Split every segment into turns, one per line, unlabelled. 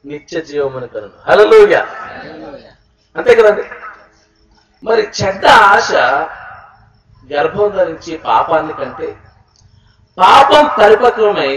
నిత్య జీవమును కలను హల్లెలూయా అంతే కదండి మరి చెడ్డ ఆశ గర్భం ధరించి పాపాన్ని కంటే పాపం పరిపక్వమై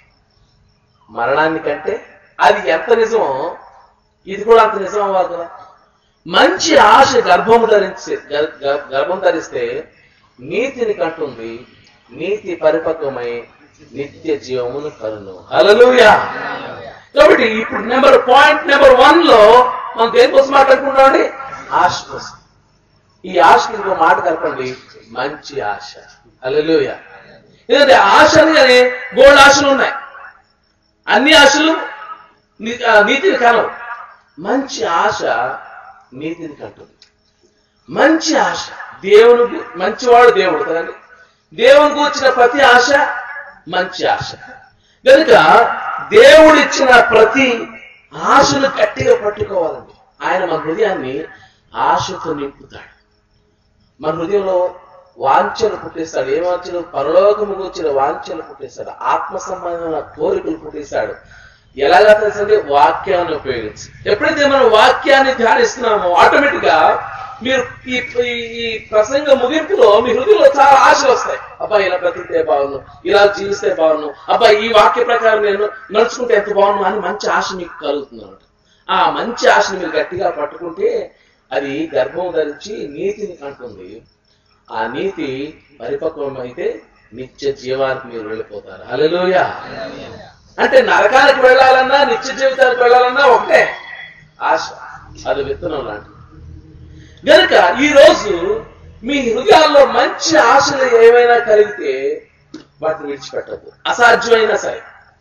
మరణాన్ని కంటే అది ఎంత నిజమో ఇది కూడా అంత నిజం అవ్వాలి కదా మంచి ఆశ గర్భం ధరించి గర్- గర్- గర్భం ధరిస్తే నీతిని కంటుంది నీతి పరిపక్వమై నిత్య జీవమును కలును హల్లెలూయా కాబట్టి ఇప్పుడు నెంబర్ పాయింట్ నెంబర్ వన్ లో మనం దేనికోసం మాట్లాడుకుంటున్నామండి ఆశ కోసం ఈ ఆశకి ఇంకో మాట కలపండి మంచి ఆశ హల్లెలూయా ఎందుకంటే ఆశ అనగానే గోల్డ్ ఆశలు ఉన్నాయి అన్ని ఆశలు నీ- ఆ, నీతిని కనవు మంచి ఆశ నీతిని కంటుంది మంచి ఆశ దేవుని గు- మంచివాడు దేవుడు కదండి దేవుని కూర్చిన ప్రతి ఆశ మంచి ఆశ కనుక దేవుడిచ్చిన ప్రతి ఆశను గట్టిగా పట్టుకోవాలండి ఆయన మన హృదయాన్ని ఆశతో నింపుతాడు మన హృదయంలో వాంఛలు పుట్టిస్తాడు ఏ వాంఛలు పరలోకము వచ్చిన వాంఛలు పుట్టిస్తాడు ఆత్మ సంబంధమైన కోరికలు పుట్టిస్తాడు ఎలాగా తెలుసండి వాక్యాన్ని ఉపయోగించి ఎప్పుడైతే మనం వాక్యాన్ని ధ్యానిస్తున్నామో ఆటోమేటిక్ గా మీరు ఈ ఈ- ఈ ప్రసంగ ముగింపులో మీ హృదయంలో చాలా ఆశలు వస్తాయి అబ్బా ఇలా బ్రతికితే బాగును ఇలా జీవిస్తే బాగును అబ్బా ఈ వాక్య ప్రకారం నేను నడుచుకుంటే ఎంత బాగును అని మంచి ఆశ మీకు కలుగుతుంది అన్నమాట ఆ మంచి ఆశని మీరు గట్టిగా పట్టుకుంటే అది గర్భం ధరించి నీతిని కంటుంది ఆ నీతి పరిపక్వం అయితే నిత్య జీవానికి మీరు వెళ్ళిపోతారు హల్లెలూయా అంటే నరకానికి వెళ్ళాలన్నా నిత్య జీవితానికి వెళ్ళాలన్నా ఒకటే ఆశ అది విత్తనం లాంటిది గనుక ఈ రోజు మీ హృదయాల్లో మంచి ఆశలు ఏమైనా కలిగితే వాటిని విడిచిపెట్టద్దు అసాధ్యమైనా సరే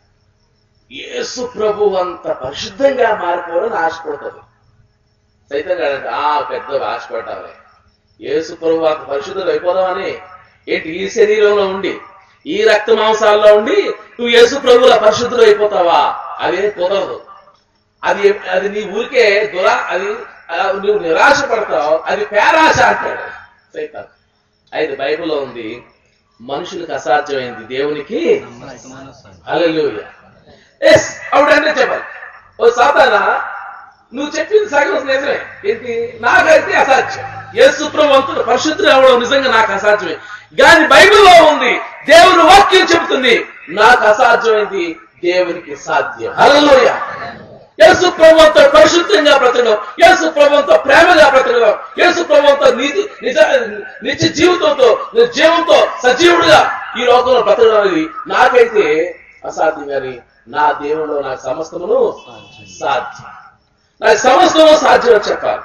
యేసు ప్రభు అంత పరిశుద్ధంగా మారిపోవాలని ఆశపడుతుంది సైతం కాదంటే ఆ పెద్ద ఆశపడాలి యేసు ప్రభు అంత పరిశుద్ధులు అయిపోదామని ఏంటి ఈ శరీరంలో ఉండి ఈ రక్త మాంసాల్లో ఉండి నువ్వు యేసు ప్రభుల పరిశుద్ధులు అయిపోతావా అదే కుదరదు అది అది నీ ఊరికే దురా అది ఆ, నువ్వు నిరాశ పడతావు అది పేరాశ అంటాడు సైతాన్ అయితే బైబిల్లో ఉంది మనుషులకు అసాధ్యమైంది దేవునికి హల్లెలూయా ఎస్ అవుడంటే చెప్పాలి ఓ సాతానా నువ్వు చెప్పింది సగం నిజమే ఏంటి నాకైతే అసాధ్యం యేసు ప్రభువంతుడు పరిశుద్ధుడు అవడం నిజంగా నాకు అసాధ్యమే కానీ బైబిల్లో ఉంది దేవుని వాక్యం చెబుతుంది నాకు అసాధ్యమైంది దేవునికి సాధ్యం హల్లెలూయా యేసు ప్రభువంతో పరిశుద్ధంగా బ్రతకడం యేసు ప్రభువంతో ప్రేమగా బ్రతకడం యేసు ప్రభువంతో నీతి నిజ నిత్య జీవితంతో జీవంతో సజీవుడుగా ఈ లోకంలో బ్రతకడం అనేది నాకైతే అసాధ్యం కానీ నా దేవునిలో నాకు సమస్తమును సాధ్యం నాకు సమస్తము సాధ్యం అని చెప్పాలి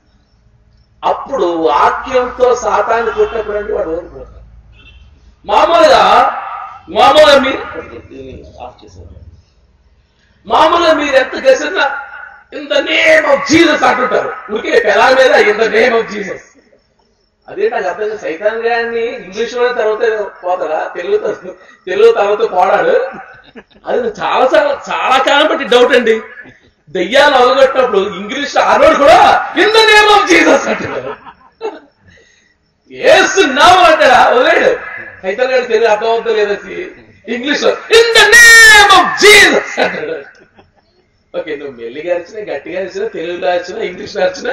అప్పుడు వాక్యంతో సాతాన్ని కొట్టినప్పుడు అంటే వాడు ఓడిపోతాడు మామూలుగా మామూలుగా మీరు దీన్ని ఆఫ్ చేశాను మామూలుగా మీరు ఎంత గసినా in the name of Jesus అంటుంటారు ఊరికే పెదా మీద in the name of Jesus అదే నాకు అర్థం కాదు. సైతాన్ గారిని ఇంగ్లీష్ లోనే తర్వాత పోతారా తెలుగు త- తెలుగు తర్వాత పోడాడు అది నాకు చాలా చాలా చాలా కాలం బట్టి డౌట్ అండి దెయ్యాలు అవగొట్టినప్పుడు ఇంగ్లీష్ ఆడవాడు కూడా in the name of Jesus అంటున్నారు ఏసు నామం అంటాడా వదిలేడు సైతాన్ గారి తెలుగు అర్థం అవుతుందో లేదసి ఇంగ్లీష్ లో in the name of Jesus అంటాడు ఓకే నువ్వు మెల్లిగా అరిచినా గట్టిగా అరిచినా తెలుగులో అరిచినా ఇంగ్లీష్ లో అరిచినా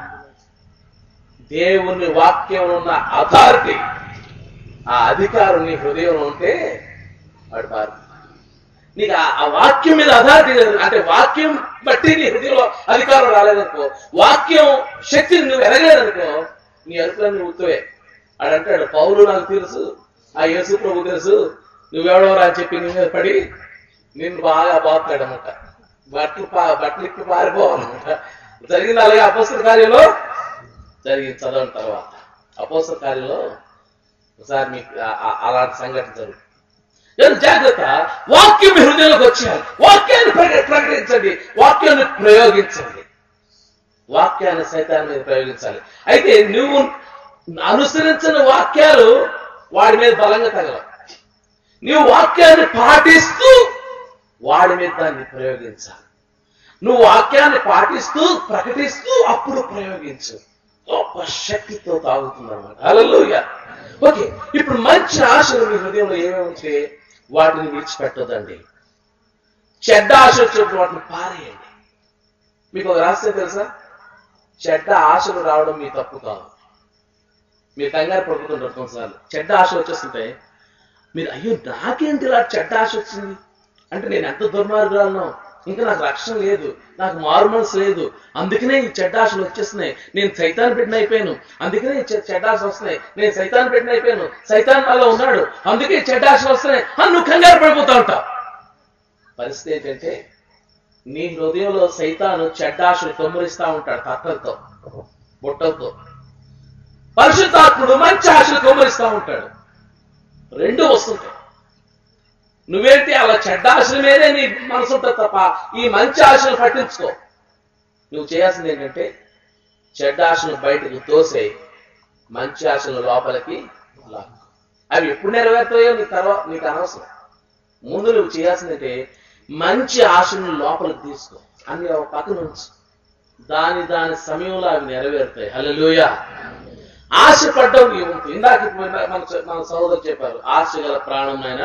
దేవుని వాక్యం ఉన్న అథారిటీ ఆ అధికారం నీ హృదయంలో ఉంటే వాడు మారు నీకు ఆ- ఆ వాక్యం మీద అథారిటీ లేదు అంటే వాక్యం బట్టి నీ హృదయంలో అధికారం రాలేదనుకో వాక్యం శక్తిని నువ్వు ఎరగలేదనుకో నీ అరుపులన్నీ ఉత్తవే ఆడు అంటాడు పౌలు నాకు తెలుసు ఆ యేసు ప్రభు తెలుసు నువ్వెవడవరా అని చెప్పి నీ మీద పడి నిన్ను బాగా బాగుతాడు అనమాట బట్టలు పా బట్టలు ఇప్పి పారిపోవాలన్నమాట జరిగింది అలాగే అపస్తుల కార్యంలో జరిగింది చదవని తర్వాత అపోసల కార్యంలో ఒకసారి మీకు ఆ- ఆ- అలాంటి సంఘటన జరుగుతుంది కానీ జాగ్రత్త వాక్యం మీ హృదయంలోకి వచ్చేయాలి వాక్యాన్ని ప్రక- ప్రకటించండి వాక్యాన్ని ప్రయోగించండి వాక్యాన్ని సైతాన్ని మీద ప్రయోగించాలి అయితే నువ్వు అనుసరించిన వాక్యాలు వాడి మీద బలంగా తగలవు నువ్వు వాక్యాన్ని పాటిస్తూ వాడి మీద దాన్ని ప్రయోగించాలి నువ్వు వాక్యాన్ని పాటిస్తూ ప్రకటిస్తూ అప్పుడు ప్రయోగించు గొప్ప శక్తితో తాగుతుంది అనమాట హల్లెలూయా ఓకే ఇప్పుడు మంచి ఆశలు మీ హృదయంలో ఏమేమి ఉంటే వాటిని విడిచిపెట్టదండి చెడ్డ ఆశ వచ్చినప్పుడు వాటిని పారేయండి మీకు ఒక రహస్యం తెలుసా చెడ్డ ఆశలు రావడం మీ తప్పు కాదు మీరు కంగారు పడుతుంటారు కొన్నిసార్లు చెడ్డ ఆశ వచ్చేస్తుంటే మీరు అయ్యో నాకేంటి ఇలా చెడ్డ ఆశ వచ్చింది అంటే నేను ఎంత దుర్మార్గురాలను ఇంకా నాకు రక్షణ లేదు నాకు మారుమనసు లేదు అందుకనే ఈ చెడ్డ ఆశలు వచ్చేస్తున్నాయి నేను సైతాన్ పెట్టిన అయిపోయాను అందుకనే ఈ చె- చెడ్డ ఆశలు వస్తున్నాయి నేను సైతాన్ పెట్టిన అయిపోయాను సైతాన్ నాలో ఉన్నాడు అందుకే ఈ చెడ్డ ఆశలు వస్తున్నాయి అని నువ్వు కంగారు పడిపోతా ఉంటావు పరిస్థితి ఏంటంటే నీ హృదయంలో సైతాను చెడ్డాశలు కమ్మురిస్తా ఉంటాడు తట్టలతో బుట్టలతో పరిశుద్ధాత్ముడు మంచి ఆశలు కమ్మురిస్తా ఉంటాడు రెండు వస్తుంటాయి నువ్వేంటి అలా చెడ్డ ఆశల మీదే నీ మనసు ఉంటుంది తప్ప ఈ మంచి ఆశలు పట్టించుకో నువ్వు చేయాల్సింది ఏంటంటే చెడ్డ ఆశలు బయటకు తోసేయి మంచి ఆశలు లోపలికి లాక్కు అవి ఎప్పుడు నెరవేరుతాయో నీకు తర్వాత నీకు అనవసరం ముందు నువ్వు చేయాల్సిందంటే మంచి ఆశను లోపలికి తీసుకో అన్ని ఒక పక్కన ఉంచు దాని దాని సమయంలో అవి నెరవేరుతాయి హల్లెలూయా ఆశ పడ్డం నీ వంతు ఇందాక ఇప్పుడు మన మన సహోదరు చెప్పారు ఆశ గల ప్రాణమైన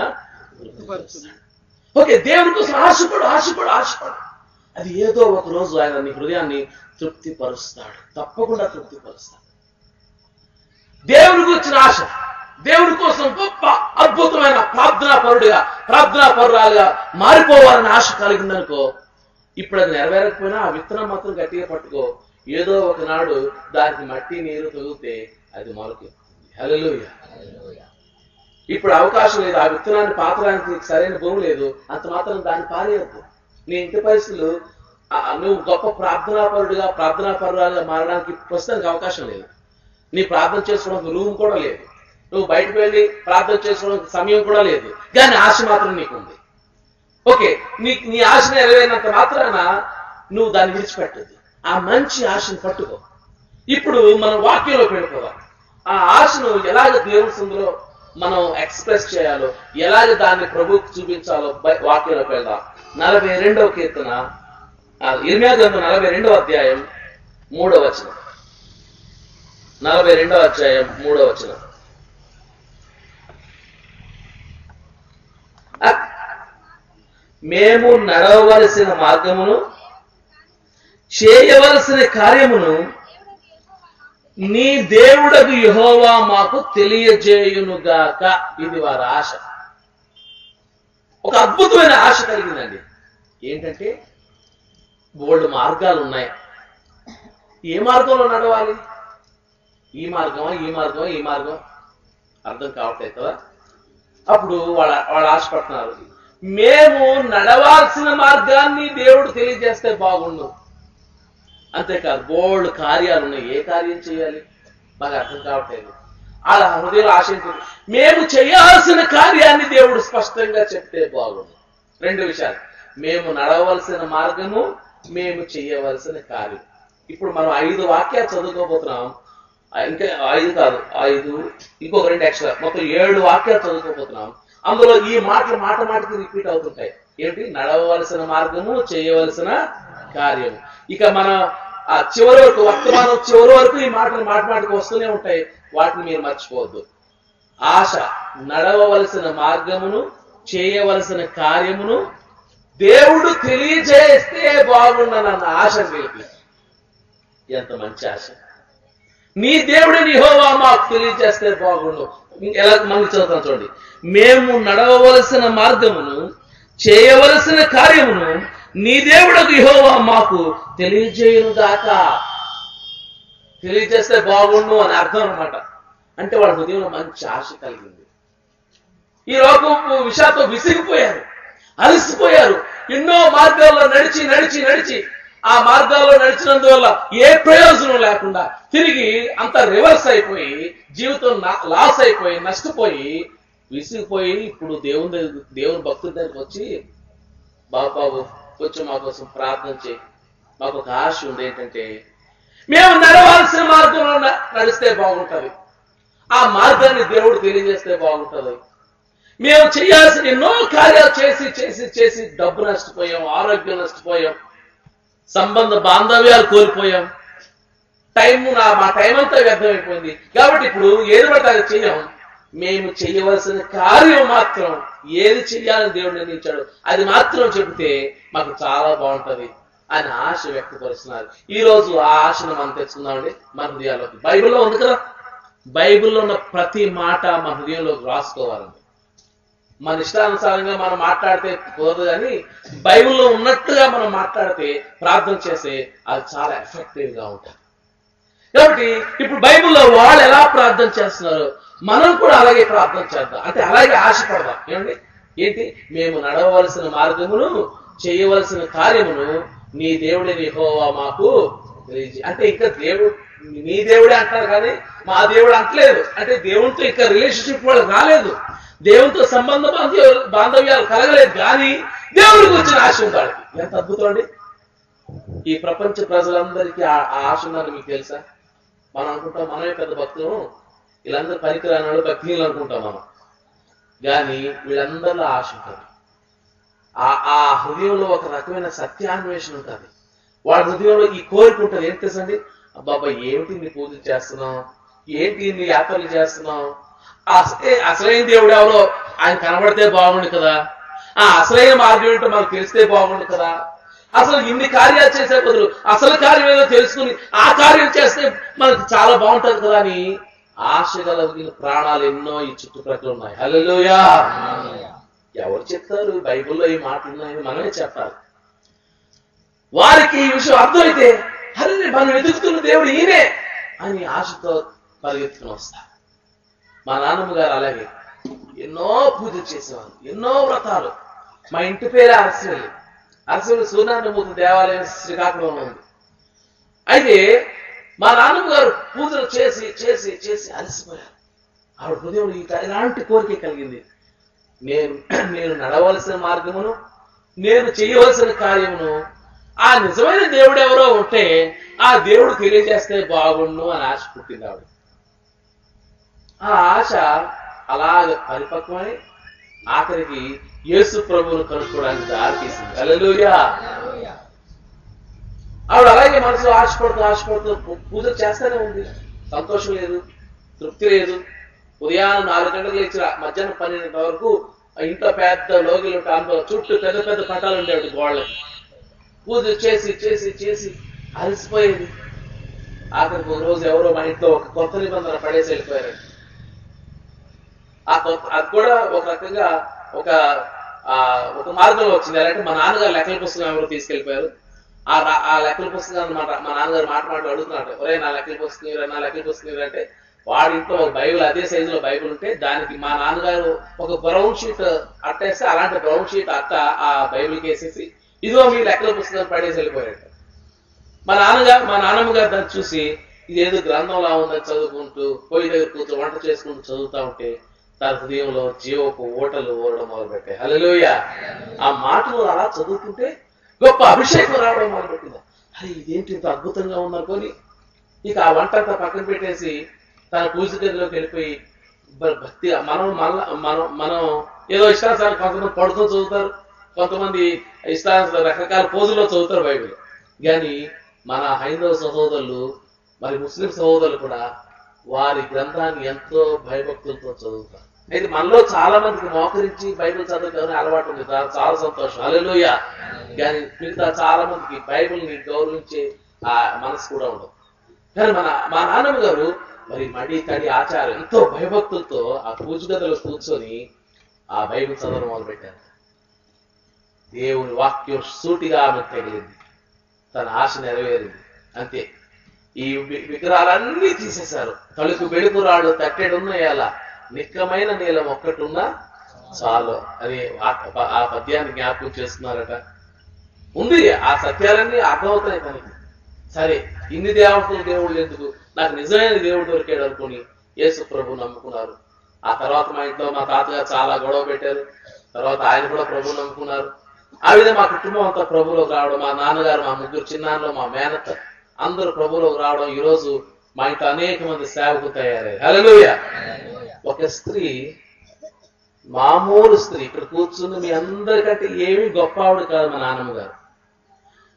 ఓకే దేవుని కోసం ఆశపడు ఆశపడు ఆశపడు అది ఏదో ఒక రోజు ఆయన నీ హృదయాన్ని తృప్తిపరుస్తాడు తప్పకుండా తృప్తిపరుస్తాడు దేవుని గురించిన ఆశ దేవుని కోసం గొప్ప అద్భుతమైన ప్రార్థనా పరుడుగా ప్రార్థనా పరురాలుగా మారిపోవాలని ఆశ కలిగిందనుకో ఇప్పుడు అది నెరవేరకపోయినా ఆ విత్తనం మాత్రం గట్టిగా పట్టుకో ఏదో ఒకనాడు దానికి మట్టి నీరు తగిలితే అది మొలకెత్తుతుంది హల్లెలూయా ఇప్పుడు అవకాశం లేదు ఆ విత్తనాన్ని పాతడానికి నీకు సరైన భూమి లేదు అంత మాత్రం దాన్ని పారేయద్దు నీ ఇంటి పరిస్థితులు ఆ, నువ్వు గొప్ప ప్రార్థనాపరుడుగా ప్రార్థనాపరురాలుగా మారడానికి ప్రస్తుతానికి అవకాశం లేదు నీ ప్రార్థన చేసుకోవడానికి రూమ్ కూడా లేదు నువ్వు బయటకు వెళ్ళి ప్రార్థన చేసుకోవడానికి సమయం కూడా లేదు కానీ ఆశ మాత్రం నీకుంది ఓకే నీ నీ ఆశ నెరవేరినంత మాత్రాన నువ్వు దాన్ని విడిచిపెట్టద్దు ఆ మంచి ఆశను పట్టుకో ఇప్పుడు మనం వాక్యంలోకి వెళ్ళిపోదాం ఆ ఆశను ఎలాగ దేవుని సందులో మనం ఎక్స్ప్రెస్ చేయాలో ఎలాగ దాన్ని ప్రభువుకు చూపించాలో బై- వాక్యంలోకి వెళ్దాం నలభై రెండవ కీర్తన ఆ, ఇర్మియా గ్రంథం నలభై రెండవ అధ్యాయం మూడవ వచనం నలభై రెండవ అధ్యాయం మూడవ వచనం ఆ, మేము నడవవలసిన మార్గమును చేయవలసిన కార్యమును నీ దేవుడకు యెహోవా మాకు తెలియజేయునుగాక ఇది వారి ఆశ ఒక అద్భుతమైన ఆశ కలిగిందండి ఏంటంటే బోల్డ్ మార్గాలు ఉన్నాయి ఏ మార్గంలో నడవాలి ఈ మార్గమా ఈ మార్గమా ఈ మార్గం అర్థం కావట్లేదు కదా అప్పుడు వాళ్ళ వాళ్ళు ఆశపడుతున్నారు మేము నడవాల్సిన మార్గాన్ని దేవుడు తెలియజేస్తే బాగుండు అంతేకాదు బోల్డ్ కార్యాలు ఉన్నాయి ఏ కార్యం చేయాలి మాకు అర్థం కావట్లేదు వాళ్ళ హృదయంలో ఆశ ఏంటి? మేము చేయాల్సిన కార్యాన్ని దేవుడు స్పష్టంగా చెప్తే బాగుండు రెండు విషయాలు మేము నడవలసిన మార్గము మేము చేయవలసిన కార్యం ఇప్పుడు మనం ఐదు వాక్యాలు చదువుకోబోతున్నాం ఆ, ఇంకా ఐదు కాదు ఐదు ఇంకొక రెండు ఎక్స్ట్రా మొత్తం ఏడు వాక్యాలు చదువుకోబోతున్నాం అందులో ఈ మాటలు మాట మాటకి రిపీట్ అవుతుంటాయి ఏంటి నడవవలసిన మార్గము చేయవలసిన కార్యము ఇక మన ఆ చివరి వరకు వర్తమానం చివరి వరకు ఈ మాటలు మాట మాటకి వస్తూనే ఉంటాయి వాటిని మీరు మర్చిపోవద్దు ఆశ నడవవలసిన మార్గమును చేయవలసిన కార్యమును దేవుడు తెలియజేస్తే బాగుండనన్న ఆశ వీళ్ళకి ఎంత మంచి ఆశ నీ దేవుడిని యెహోవా మాకు తెలియజేస్తే బాగుండు ఇంక ఎలా మళ్ళీ చదువుతాం చూడండి మేము నడవవలసిన మార్గమును చేయవలసిన కార్యమును నీ దేవుడకు యెహోవా మాకు తెలియజేయును గాక తెలియజేస్తే బాగుండు అని అర్థం అన్నమాట అంటే వాళ్ళ హృదయంలో మంచి ఆశ కలిగింది ఈ లోకం విషయాలతో విసిగిపోయారు అలసిపోయారు ఎన్నో మార్గాల్లో నడిచి నడిచి నడిచి ఆ మార్గాల్లో నడిచినందువల్ల ఏ ప్రయోజనం లేకుండా తిరిగి అంత రివర్స్ అయిపోయి జీవితం నా- లాస్ అయిపోయి నష్టపోయి విసిగిపోయి ఇప్పుడు దేవుని దగ్గర దేవుని భక్తుల దగ్గరికి వచ్చి బాబు బాబు కొంచెం మా కోసం ప్రార్థన చేయి మాకు ఒక ఆశ ఉంది ఏంటంటే మేము నడవాల్సిన మార్గంలో న- నడిస్తే బాగుంటది ఆ మార్గాన్ని దేవుడు తెలియజేస్తే బాగుంటది మేము చేయాల్సిన ఎన్నో కార్యాలు చేసి చేసి చేసి డబ్బు నష్టపోయాం ఆరోగ్యం నష్టపోయాం సంబంధ బాంధవ్యాలు కోల్పోయాం టైం నా మా టైం అంతా వ్యర్థమైపోయింది కాబట్టి ఇప్పుడు ఏది పడితే అది చెయ్యం మేము చేయవలసిన కార్యం మాత్రం ఏది చెయ్యాలని దేవుడు నిర్ణయించాడు అది మాత్రం చెబితే మాకు చాలా బాగుంటది అని ఆశ వ్యక్తపరుస్తున్నారు ఈ రోజు ఆ ఆశను మనం తెచ్చుకుందామండి మన హృదయాల్లోకి బైబిల్లో ఉంది కదా బైబిల్లో ఉన్న ప్రతి మాట మన హృదయంలోకి రాసుకోవాలండి మన ఇష్టానుసారంగా మనం మాట్లాడితే కుదరదు కానీ బైబిల్లో ఉన్నట్టుగా మనం మాట్లాడితే ప్రార్థన చేస్తే అది చాలా ఎఫెక్టివ్ గా ఉంటుంది కాబట్టి ఇప్పుడు బైబిల్లో వాళ్ళు ఎలా ప్రార్థన చేస్తున్నారు మనం కూడా అలాగే ప్రార్థన చేద్దాం అంటే అలాగే ఆశపడదాం ఏమండి ఏంటి మేము నడవలసిన మార్గమును చేయవలసిన కార్యమును నీ దేవుడి యెహోవా మాకు తెలియజే అంటే ఇంకా దేవుడు నీ దేవుడే అంటారు కానీ మా దేవుడు అంటలేదు అంటే దేవునితో ఇంకా రిలేషన్షిప్ వాళ్ళకి రాలేదు దేవునితో సంబంధ బాంధవ్యాలు బాంధవ్యాలు కలగలేదు కానీ దేవుడికి వచ్చిన ఆశ ఉంది వాళ్ళకి ఎంత అద్భుతం అండి ఈ ప్రపంచ ప్రజలందరికీ ఆ ఆ ఆశ ఉందని మీకు తెలుసా మనం అనుకుంటాం మనమే పెద్ద భక్తులు వీళ్ళందరూ పనికిరాని వాళ్ళు భక్తులు అనుకుంటాం మనం కానీ వీళ్ళందరిలో ఆశ ఉంటుంది ఆ ఆ హృదయంలో ఒక రకమైన సత్యాన్వేషణ ఉంటుంది వాళ్ళ హృదయంలో ఈ కోరిక ఉంటుంది ఏంటి తెలుసండి అబ్బాబా ఏమిటి నీ పూజలు చేస్తున్నావు ఏంటి నీ యాత్రలు చేస్తున్నావు అసలే అసలైన దేవుడు ఎవరో ఆయన కనబడితే బాగుండు కదా ఆ అసలైన మార్గం ఏంటో మనకు తెలిస్తే బాగుండు కదా అసలు ఇన్ని కార్యాలు చేసే బదులు అసలు కార్యం ఏదో తెలుసుకుని ఆ కార్యం చేస్తే మనకు చాలా బాగుంటది కదా అని ఆశ కలిగిన ప్రాణాలు ఎన్నో ఈ చుట్టుప్రక్కల ఉన్నాయి హల్లెలూయా ఎవరు చెప్తారు బైబిల్లో ఈ మాటలు ఉన్నాయని మనమే చెప్పాలి వారికి ఈ విషయం అర్థమైతే అరే మనం వెతుకుతున్న దేవుడు ఈయనే అని ఆశతో పరిగెత్తుకుని వస్తారు మా నాన్నమ్మ గారు అలాగే ఎన్నో పూజలు చేసేవారు ఎన్నో వ్రతాలు మా ఇంటి పేరే అరసవల్లి అరసవల్లి సూర్యనారాయణమూర్తి దేవాలయం శ్రీకాకుళంలో ఉంది అయితే మా నాన్నమ్మ గారు పూజలు చేసి చేసి చేసి అలసిపోయారు ఆవిడ హృదయం ఇలాంటి కోరిక కలిగింది నేను నేను నడవలసిన మార్గమును నేను చేయవలసిన కార్యమును ఆ నిజమైన దేవుడు ఎవరో ఉంటే ఆ దేవుడు తెలియజేస్తే బాగుండు అని ఆశ పుట్టింది ఆవిడ ఆ ఆశ అలాగ పరిపక్వమై ఆఖరికి యేసు ప్రభువును కనుక్కోవడానికి దారి తీసింది అల్లెలుయా ఆవిడ అలాగే మనసులో ఆశపడుతూ ఆశపడుతూ పూ- పూజ చేస్తానే ఉంది సంతోషం లేదు తృప్తి లేదు ఉదయాన్నే నాలుగు గంటలకు లేచి రా- మధ్యాహ్నం పన్నెండు వరకు ఆ ఇంట్లో పెద్ద లోగిలు కాంప చుట్టూ పెద్ద పెద్ద పటాలు ఉండేవి గోళ్ళకి పూజ చేసి చేసి చేసి అలసిపోయేది ఆఖరికి ఒక రోజు ఎవరో మా ఇంట్లో ఒక కొత్త నిబంధన పడేసి వెళ్ళిపోయారు ఆ కొత్త అది కూడా ఒక రకంగా ఒక ఆ ఒక మార్గంలో వచ్చింది ఎలాంటి మా నాన్నగారు లెక్కల పుస్తకం ఎవరు తీసుకెళ్లిపోయారు ఆ రా- ఆ లెక్కల పుస్తకాన్ని మా మా నాన్నగారు మాట మాట అడుగుతున్నాడు ఒరే నా లెక్కల పుస్తకం ఇవ్వరా, నా లెక్కల పుస్తకం ఇవ్వరా" అంటే వాడి ఇంట్లో ఒక బైబిల్ అదే సైజులో బైబిల్ ఉంటే దానికి మా నాన్నగారు ఒక బ్రౌన్ షీట్ అట్టేస్తే అలాంటి బ్రౌన్ షీట్ అట్ట ఆ బైబిల్కి వేసేసి ఇదిగో మీ లెక్కల పుస్తకం పడేసి వెళ్ళిపోయాడు మా నాన్నగారు మా నాన్నమ్మ గారు దాన్ని చూసి ఇదేదో గ్రంథంలా ఉందని చదువుకుంటూ పొయ్యి దగ్గర కూర్చో వంట చేసుకుంటూ చదువుతా ఉంటే తన హృదయంలో జీవపు ఓటలు ఊరడం మొదలుపెట్టాయి హలోయ ఆ మాటలు అలా చదువుతుంటే గొప్ప అభిషేకం రావడం మొదలుపెట్టింది అరే ఇదేంటి ఇంత అద్భుతంగా ఉందనుకొని ఇక ఆ వంట అంతా పక్కన పెట్టేసి తన పూజ గదిలోకి వెళ్ళిపోయి భ- భక్తి మనం మళ్ళా మనం మనం ఏదో ఇష్టానుసారం కొంతమంది పడుతూ చదువుతారు కొంతమంది ఇష్టానుసారం రకరకాల పోజుల్లో చదువుతారు బైబిల్ కానీ మన హైందవ సహోదరులు మరి ముస్లిం సహోదరులు కూడా వారి గ్రంథాన్ని ఎంతో భయభక్తులతో చదువుతారు అయితే మనలో చాలా మందికి మోకరించి బైబిల్ చదవడం అలవాటు ఉంది దా- చాలా సంతోషం అలెలుయ కానీ మిగతా చాలా మందికి బైబిల్ని గౌరవించే ఆ మనసు కూడా ఉండదు కానీ మన మా నాన్నమ్మ గారు మరి మడి తడి ఆచారం ఎంతో భయభక్తులతో ఆ పూజ గదిలో కూర్చొని ఆ బైబిల్ చదవడం మొదలుపెట్టారు దేవుని వాక్యం సూటిగా ఆమె తగిలింది తన ఆశ నెరవేరింది అంతే ఈ వి- విగ్రహాలన్నీ తీసేశారు తలుపు వెలుపురాడు తట్టెడున్నాయాల నిక్కమైన నీలం ఒక్కటున్నా చాలు అని ఆ- ఆ పద్యాన్ని జ్ఞాపకం చేస్తున్నారట ఉంది ఆ సత్యాలన్నీ అర్థమవుతాయి తనకి సరే ఇన్ని దేవతలు దేవుళ్ళు ఎందుకు నాకు నిజమైన దేవుడు దొరికాడు అనుకుని యేసు ప్రభు నమ్ముకున్నారు ఆ తర్వాత మా ఇంట్లో మా తాతగారు చాలా గొడవ పెట్టారు తర్వాత ఆయన కూడా ప్రభు నమ్ముకున్నారు ఆ విధంగా మా కుటుంబం అంతా ప్రభులోకి రావడం మా నాన్నగారు మా ముగ్గురు చిన్నాన్నలు మా మేనత్త అందరూ ప్రభులోకి రావడం ఈ రోజు మా ఇంట్లో అనేక మంది సేవకు తయారయ్యారు హల్లెలూయా ఒక స్త్రీ మామూలు స్త్రీ ఇక్కడ కూర్చుని మీ అందరికంటే ఏమీ గొప్ప ఆవిడ కాదు మా నాన్నమ్మ గారు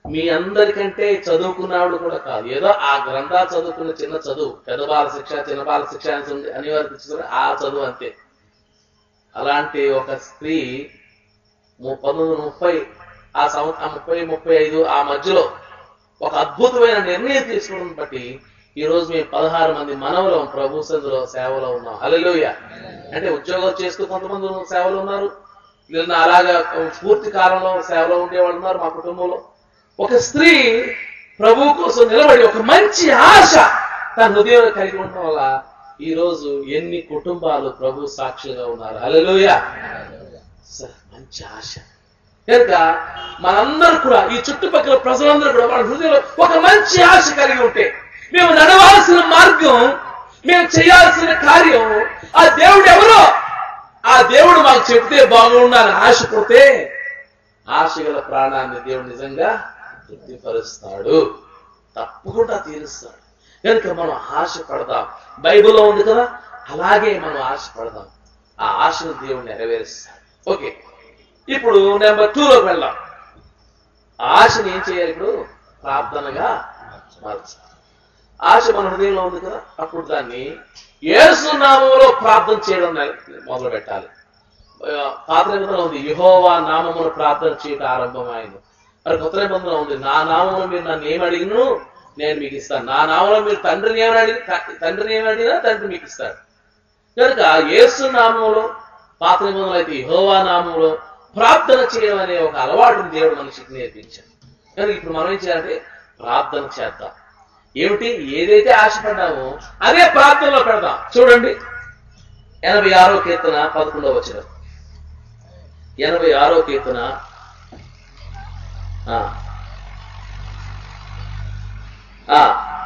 మీ అందరికంటే చదువుకున్నవాడు కూడా కాదు ఏదో ఆ గ్రంథాలు చదువుకున్న చిన్న చదువు పెద్ద బాల శిక్ష చిన్న బాల శిక్ష అని ఉంది అని వారికి ఇచ్చిన ఆ చదువు అంతే అలాంటి ఒక స్త్రీ ము- పంతొమ్మిది వందల ముప్పై ఆ సంవత్సరం ముప్పై ముప్పై ఐదు ఆ మధ్యలో ఒక అద్భుతమైన నిర్ణయం తీసుకోవడం బట్టి ఈ రోజు మేము పదహారు మంది మనవలం ప్రభు సందులో సేవలో ఉన్నాం హల్లెలూయ అంటే ఉద్యోగాలు చేస్తూ కొంతమంది సేవలు ఉన్నారు లేదా అలాగా పూర్తి కాలంలో సేవలో ఉండేవాళ్ళు ఉన్నారు మా కుటుంబంలో ఒక స్త్రీ ప్రభు కోసం నిలబడి ఒక మంచి ఆశ తన హృదయంలో కలిగి ఉండడం వల్ల ఈ రోజు ఎన్ని కుటుంబాలు ప్రభు సాక్షిగా ఉన్నారు హల్లెలూయ స- మంచి ఆశ కనుక మనందరూ కూడా ఈ చుట్టుపక్కల ప్రజలందరూ కూడా వాళ్ళ హృదయంలో ఒక మంచి ఆశ కలిగి ఉంటే మేము నడవాల్సిన మార్గం మేము చేయాల్సిన కార్యం ఆ దేవుడు ఎవరో ఆ దేవుడు మాకు చెప్తే బాగుండాలని ఆశపోతే ఆశ గల ప్రాణాన్ని దేవుడు నిజంగా తృప్తిపరుస్తాడు తప్పకుండా తీరుస్తాడు కనుక మనం ఆశ పడదాం బైబిల్లో ఉంది కదా అలాగే మనం ఆశ పడదాం ఆ ఆశను దేవుడు నెరవేరుస్తాడు ఓకే ఇప్పుడు నెంబర్ టూలోకి వెళ్దాం ఆశని ఏం చేయాలి ఇప్పుడు ప్రార్థనగా మార్చాలి ఆశ మన హృదయంలో ఉంది కదా అప్పుడు దాన్ని యేసు నామంలో ప్రార్థన చేయడం మొదలు పెట్టాలి పాత నిబంధన ఉంది యహోవా నామమును ప్రార్థన చేయడం ఆరంభమైంది మరి కొత్త నిబంధన ఉంది నా నామమును మీరు నన్ను ఏమి అడిగిను నేను మీకు ఇస్తాను నా నామంలో మీరు తండ్రిని ఏమని అడిగి తండ్రిని ఏమి అడిగినా తండ్రి మీకు ఇస్తాడు కనుక యేసు నామంలో పాత నిబంధనలు అయితే యహోవా నామంలో ప్రార్థన చేయడం అనే ఒక అలవాటుని దేవుడు మనిషికి నేర్పించాడు కనుక ఇప్పుడు మనం ఏం చేయాలంటే ప్రార్థన చేద్దాం ఏమిటి ఏదైతే ఆశపడ్డామో అదే ప్రార్థనలో పెడదాం చూడండి ఎనభై ఆరో కీర్తన పదకొండవ వచ్చిన ఎనభై ఆరో కీర్తన ఆ. ఆ.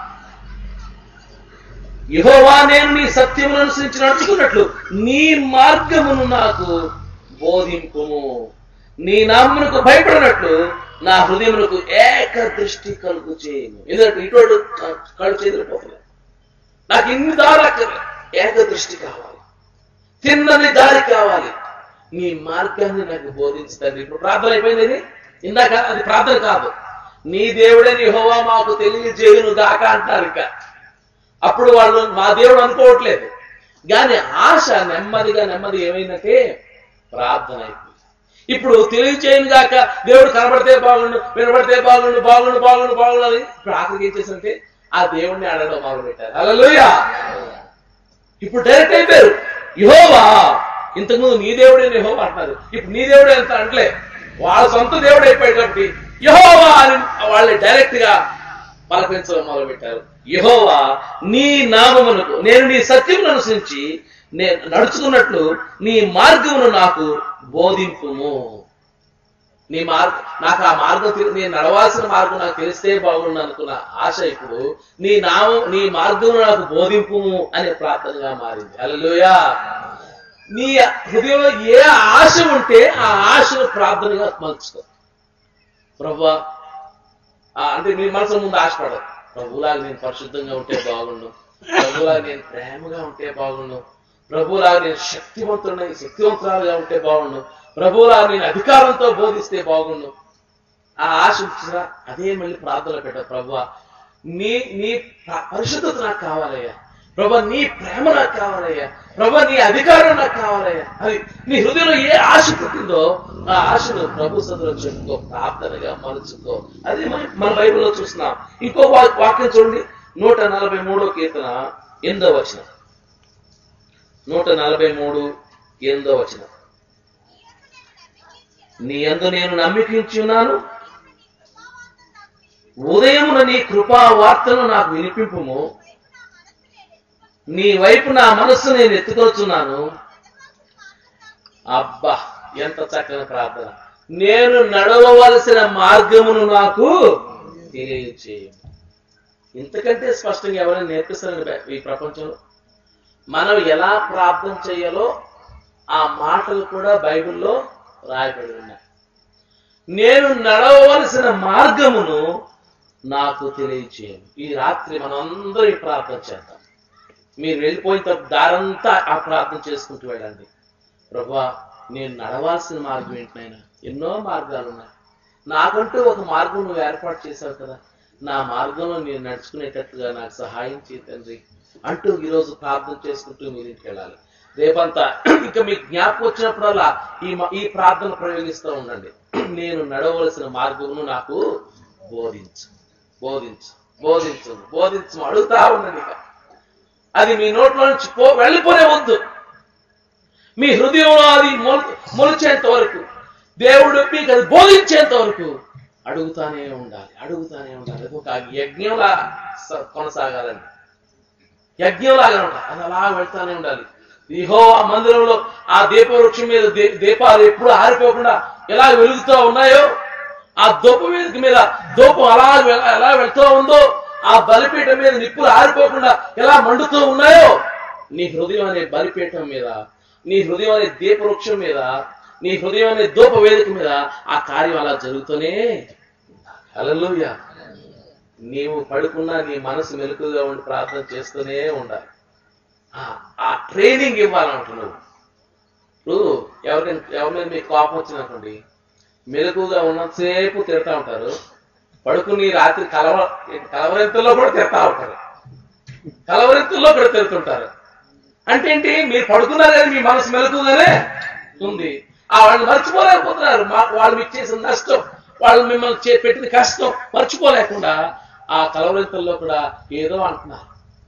యెహోవా నేను నీ సత్యమును అనుసరించి నడుచుకున్నట్లు నీ మార్గమును నాకు బోధింపుము నీ నామ్మునకు భయపడినట్లు నా హృదయమునకు ఏక దృష్టి కలుగు చేయను ఎందుకంటే ఇటువంటి కళ్ళు చెదిరిపోతున్నాయి నాకు ఇన్ని దారి అక్కర్లేదు ఏక దృష్టి కావాలి తిన్నని దారి కావాలి నీ మార్గాన్ని నాకు బోధించుతండి ఇప్పుడు ప్రార్థన అయిపోయింది ఇది ఇందాక అది ప్రార్థన కాదు నీ దేవుడే నీ హోవా మాకు తెలియజేయును గాక అంటారు ఇంకా అప్పుడు వాళ్ళు మా దేవుడు అనుకోవట్లేదు కానీ ఆశ నెమ్మదిగా నెమ్మది ఏమైందంటే ప్రార్థన అయిపోయింది ఇప్పుడు తెలియచేయను గాక దేవుడు కనబడితే బాగుండు వినబడితే బాగుండు బాగుండు బాగుండు బాగుండు అని ఇప్పుడు ఆఖరికి ఏం చేసిందంటే ఆ దేవుడిని అడగడం మొదలు పెట్టారు హల్లెలూయా ఇప్పుడు డైరెక్ట్ అయిపోయారు యహోవా ఇంతకుముందు నీ దేవుడే యహోవా అంటున్నారు ఇప్పుడు నీ దేవుడే అంత అంటలే వాళ్ళ సొంత దేవుడు అయిపోయాడు కాబట్టి యహోవా అని వాళ్ళు డైరెక్ట్ గా పలకరించడం మొదలు పెట్టారు యహోవా నీ నామమునకు నేను నీ సత్యమును అనుసరించి నేను నడుచుకున్నట్లు నీ మార్గమును నాకు బోధింపుము నీ మార్గ నాకు ఆ మార్గం తెలి- నేను నడవాల్సిన మార్గం నాకు తెలిస్తే బాగుండు అనుకున్న ఆశ ఇప్పుడు నీ నామం నీ మార్గం నాకు బోధింపుము అనే ప్రార్థనగా మారింది హల్లెలూయా నీ హృదయంలో ఏ ఆశ ఉంటే ఆ ఆశను ప్రార్థనగా మలుచుకో ప్రభా ఆ, అంటే నీ మనసు ముందు ఆశపడదు ప్రభులాగా నేను పరిశుద్ధంగా ఉంటే బాగుండు ప్రభులాగా నేను ప్రేమగా ఉంటే బాగుండు ప్రభులాగా నేను శక్తివంతుడై శక్తివంతురాలుగా ఉంటే బాగుండు ప్రభులాగా నేను అధికారంతో బోధిస్తే బాగుండు ఆ ఆశ ఉంచురా అదే మళ్ళీ ప్రార్థనలో పెట్ట ప్రభు నీ నీ ప- పరిశుద్ధత నాకు కావాలయ్యా ప్రభా నీ ప్రేమ నాకు కావాలయ్యా ప్రభా నీ అధికారం నాకు కావాలయ్యా అది నీ హృదయంలో ఏ ఆశ పుట్టిందో ఆ ఆశను ప్రభు సదులో చెప్పుకో ప్రార్థనగా మలుచుకో అది మన మన బైబిల్లో చూస్తున్నాం ఇంకో వా- వాక్యం చూడండి నూట నలభై మూడో కీర్తన ఎనిమిదో వచనం నూట నలభై మూడు ఎనిమిదో వచనం నీ యందు నేను నమ్మికించి ఉన్నాను ఉదయమున నీ కృపా వార్తను నాకు వినిపింపుము నీ వైపు నా మనస్సు నేను ఎత్తుకొచ్చున్నాను అబ్బా ఎంత చక్కని ప్రార్థన నేను నడవవలసిన మార్గమును నాకు తెలియచేయు ఇంతకంటే స్పష్టంగా ఎవరైనా నేర్పిస్తారండి బై- ఈ ప్రపంచంలో మనం ఎలా ప్రార్థన చేయాలో ఆ మాటలు కూడా బైబిల్లో రాయబడి ఉన్నాయి నేను నడవవలసిన మార్గమును నాకు తెలియచేయను ఈ రాత్రి మనం అందరూ ఈ ప్రార్థన చేద్దాం మీరు వెళ్ళిపోయిన తర్వాత దారంతా ఆ ప్రార్థన చేసుకుంటూ వెళ్ళండి ప్రభా నేను నడవాల్సిన మార్గం ఏంటినైనా ఎన్నో మార్గాలు ఉన్నాయి నాకంటూ ఒక మార్గం నువ్వు ఏర్పాటు చేశావు కదా నా మార్గంలో నేను నడుచుకునేటట్లుగా నాకు సహాయం చేయి తండ్రి అంటూ ఈరోజు ప్రార్థన చేసుకుంటూ మీరు ఇంటికి వెళ్ళాలి రేపంతా ఇంకా మీకు జ్ఞాపకం వచ్చినప్పుడల్లా ఈ మ- ఈ ప్రార్థన ప్రయోగిస్తూ ఉండండి నేను నడవలసిన మార్గమును నాకు బోధించు బోధించు బోధించు బోధించు అడుగుతా ఉండండి ఇక అది మీ నోట్లో నుంచి పో వెళ్ళిపోనే వద్దు మీ హృదయంలో అది మొల- మొలిచేంత వరకు దేవుడు మీకు అది బోధించేంత వరకు అడుగుతానే ఉండాలి అడుగుతానే ఉండాలి అది ఒక యజ్ఞంలా స- కొనసాగాలండి యజ్ఞంలాగా ఉండాలి అది అలా వెళ్తానే ఉండాలి ఇహో ఆ మందిరంలో ఆ దీపవృక్షం మీద దీ- దీపాలు ఎప్పుడు ఆరిపోకుండా ఎలా వెలుగుతూ ఉన్నాయో ఆ దూప వేదిక మీద దూపం అలా వె- ఎలా వెళ్తూ ఉందో ఆ బలిపీఠం మీద నిప్పులు ఆరిపోకుండా ఎలా మండుతూ ఉన్నాయో నీ హృదయం అనే బలిపీఠం మీద నీ హృదయం అనే దీపవృక్షం మీద నీ హృదయం అనే దూప వేదిక మీద ఆ కార్యం అలా జరుగుతూనే హల్లెలూయా నీవు పడుకున్నా నీ మనసు మెలకుగా ఉండి ప్రార్థన చేస్తూనే ఉండాలి ఆ- ఆ ట్రైనింగ్ ఇవ్వాలంటున్నావు ఇప్పుడు ఎవరికైనా ఎవరి మీద మీకు కోపం వచ్చిందనుకోండి మెలకుగా ఉన్నంతసేపు తిడతా ఉంటారు పడుకుని రాత్రి కలవ కలవరింతల్లో కూడా తిడతా ఉంటారు కలవరింతల్లో కూడా తిడుతుంటారు అంటే ఏంటి మీరు పడుకున్నారు కానీ మీ మనసు మెలకుగానే ఉంది ఆ వాళ్ళు మర్చిపోలేకపోతున్నారు మా- వాళ్ళు మీకు చేసిన నష్టం వాళ్ళు మిమ్మల్ని చే- పెట్టిన కష్టం మర్చిపోలేకుండా ఆ కలవరింతల్లో కూడా ఏదో అంటున్నారు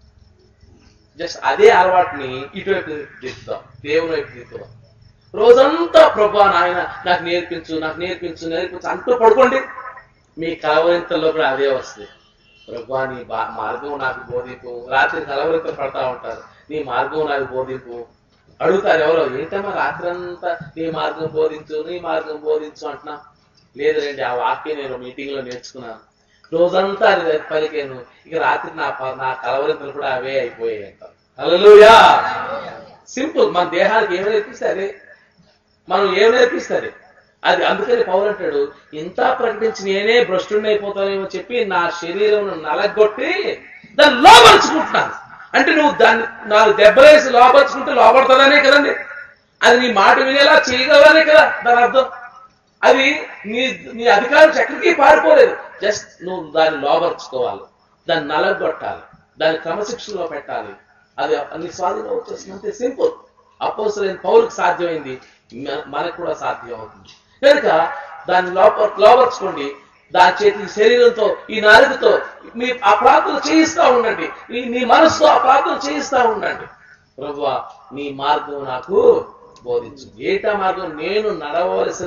జస్ట్ అదే అలవాటుని ఇటువైపు దిద్దాం దేవుని వైపు దిద్దాం రోజంతా ప్రభా నాయన నాకు నేర్పించు నాకు నేర్పించు నేర్పించు అంటూ పడుకోండి మీ కలవరింతల్లో కూడా అదే వస్తుంది ప్రభా నీ బా- మార్గం నాకు బోధింపు రాత్రి కలవరింత పడతా ఉంటారు నీ మార్గం నాకు బోధింపు అడుగుతారు ఎవరో ఏంటమ్మా రాత్రి అంతా నీ మార్గం బోధించు నీ మార్గం బోధించు అంటున్నా లేదండి ఆ వాక్యం నేను మీటింగ్ లో నేర్చుకున్నాను రోజంతా అది పలికాను ఇక రాత్రి నా ప- నా కలవరింతలు కూడా అవే అయిపోయాయి అంటారు హల్లెలూయా సింపుల్ మన దేహానికి ఏం నేర్పిస్తే అదే మనం ఏం నేర్పిస్తే అదే అది అందుకని పౌరు అంటాడు ఇంత ప్రకటించి నేనే భ్రష్టుడిని అయిపోతానేమో చెప్పి నా శరీరం నలగొట్టి దాన్ని లోపరుచుకుంటున్నాను అంటే నువ్వు దాన్ని నాలుగు దెబ్బలేసి లోపరుచుకుంటే లోపడుతుందనే కదండి అది నీ మాట వినేలా చేయగలనే కదా దాని అర్థం అది నీ నీ అధికారం ఎక్కడికి పారిపోలేదు జస్ట్ నువ్వు దాన్ని లోపరుచుకోవాలి దాన్ని నలగొట్టాలి దాన్ని క్రమశిక్షణలో పెట్టాలి అది నీ స్వాధీనం వచ్చేస్తుంది అంతే సింపుల్ అపోసరైన పౌరుకి సాధ్యమైంది మన- మనకు కూడా సాధ్యం అవుతుంది కనుక దాన్ని లోప లోపరుచుకోండి దాని చేతి ఈ శరీరంతో ఈ నాలుగుతో మీ ఆ ప్రార్థన చేయిస్తా ఉండండి నీ నీ మనసుతో ఆ ప్రార్థన చేయిస్తా ఉండండి ప్రభువా నీ మార్గం నాకు బోధించు ఏటా మార్గం నేను నడవలసిన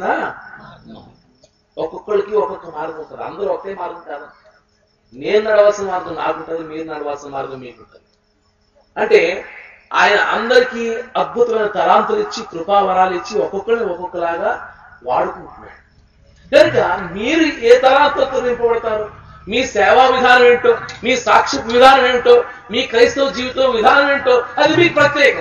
ఒక్కొక్కరికి ఒక్కొక్క మార్గం ఉంటుంది అందరూ ఒకే మార్గం కాదు నేను నడవలసిన మార్గం నాకుంటుంది మీరు నడవాల్సిన మార్గం మీకుంటుంది అంటే ఆయన అందరికీ అద్భుతమైన తలాంతులు ఇచ్చి కృపావరాలు ఇచ్చి ఒక్కొక్కరిని ఒక్కొక్కలాగా వాడుకుంటున్నాడు కనుక మీరు ఏ తలాంతులతో నింపబడతారు మీ సేవా విధానం ఏంటో మీ సాక్షి విధానం ఏంటో మీ క్రైస్తవ జీవితం విధానం ఏంటో అది మీకు ప్రత్యేకం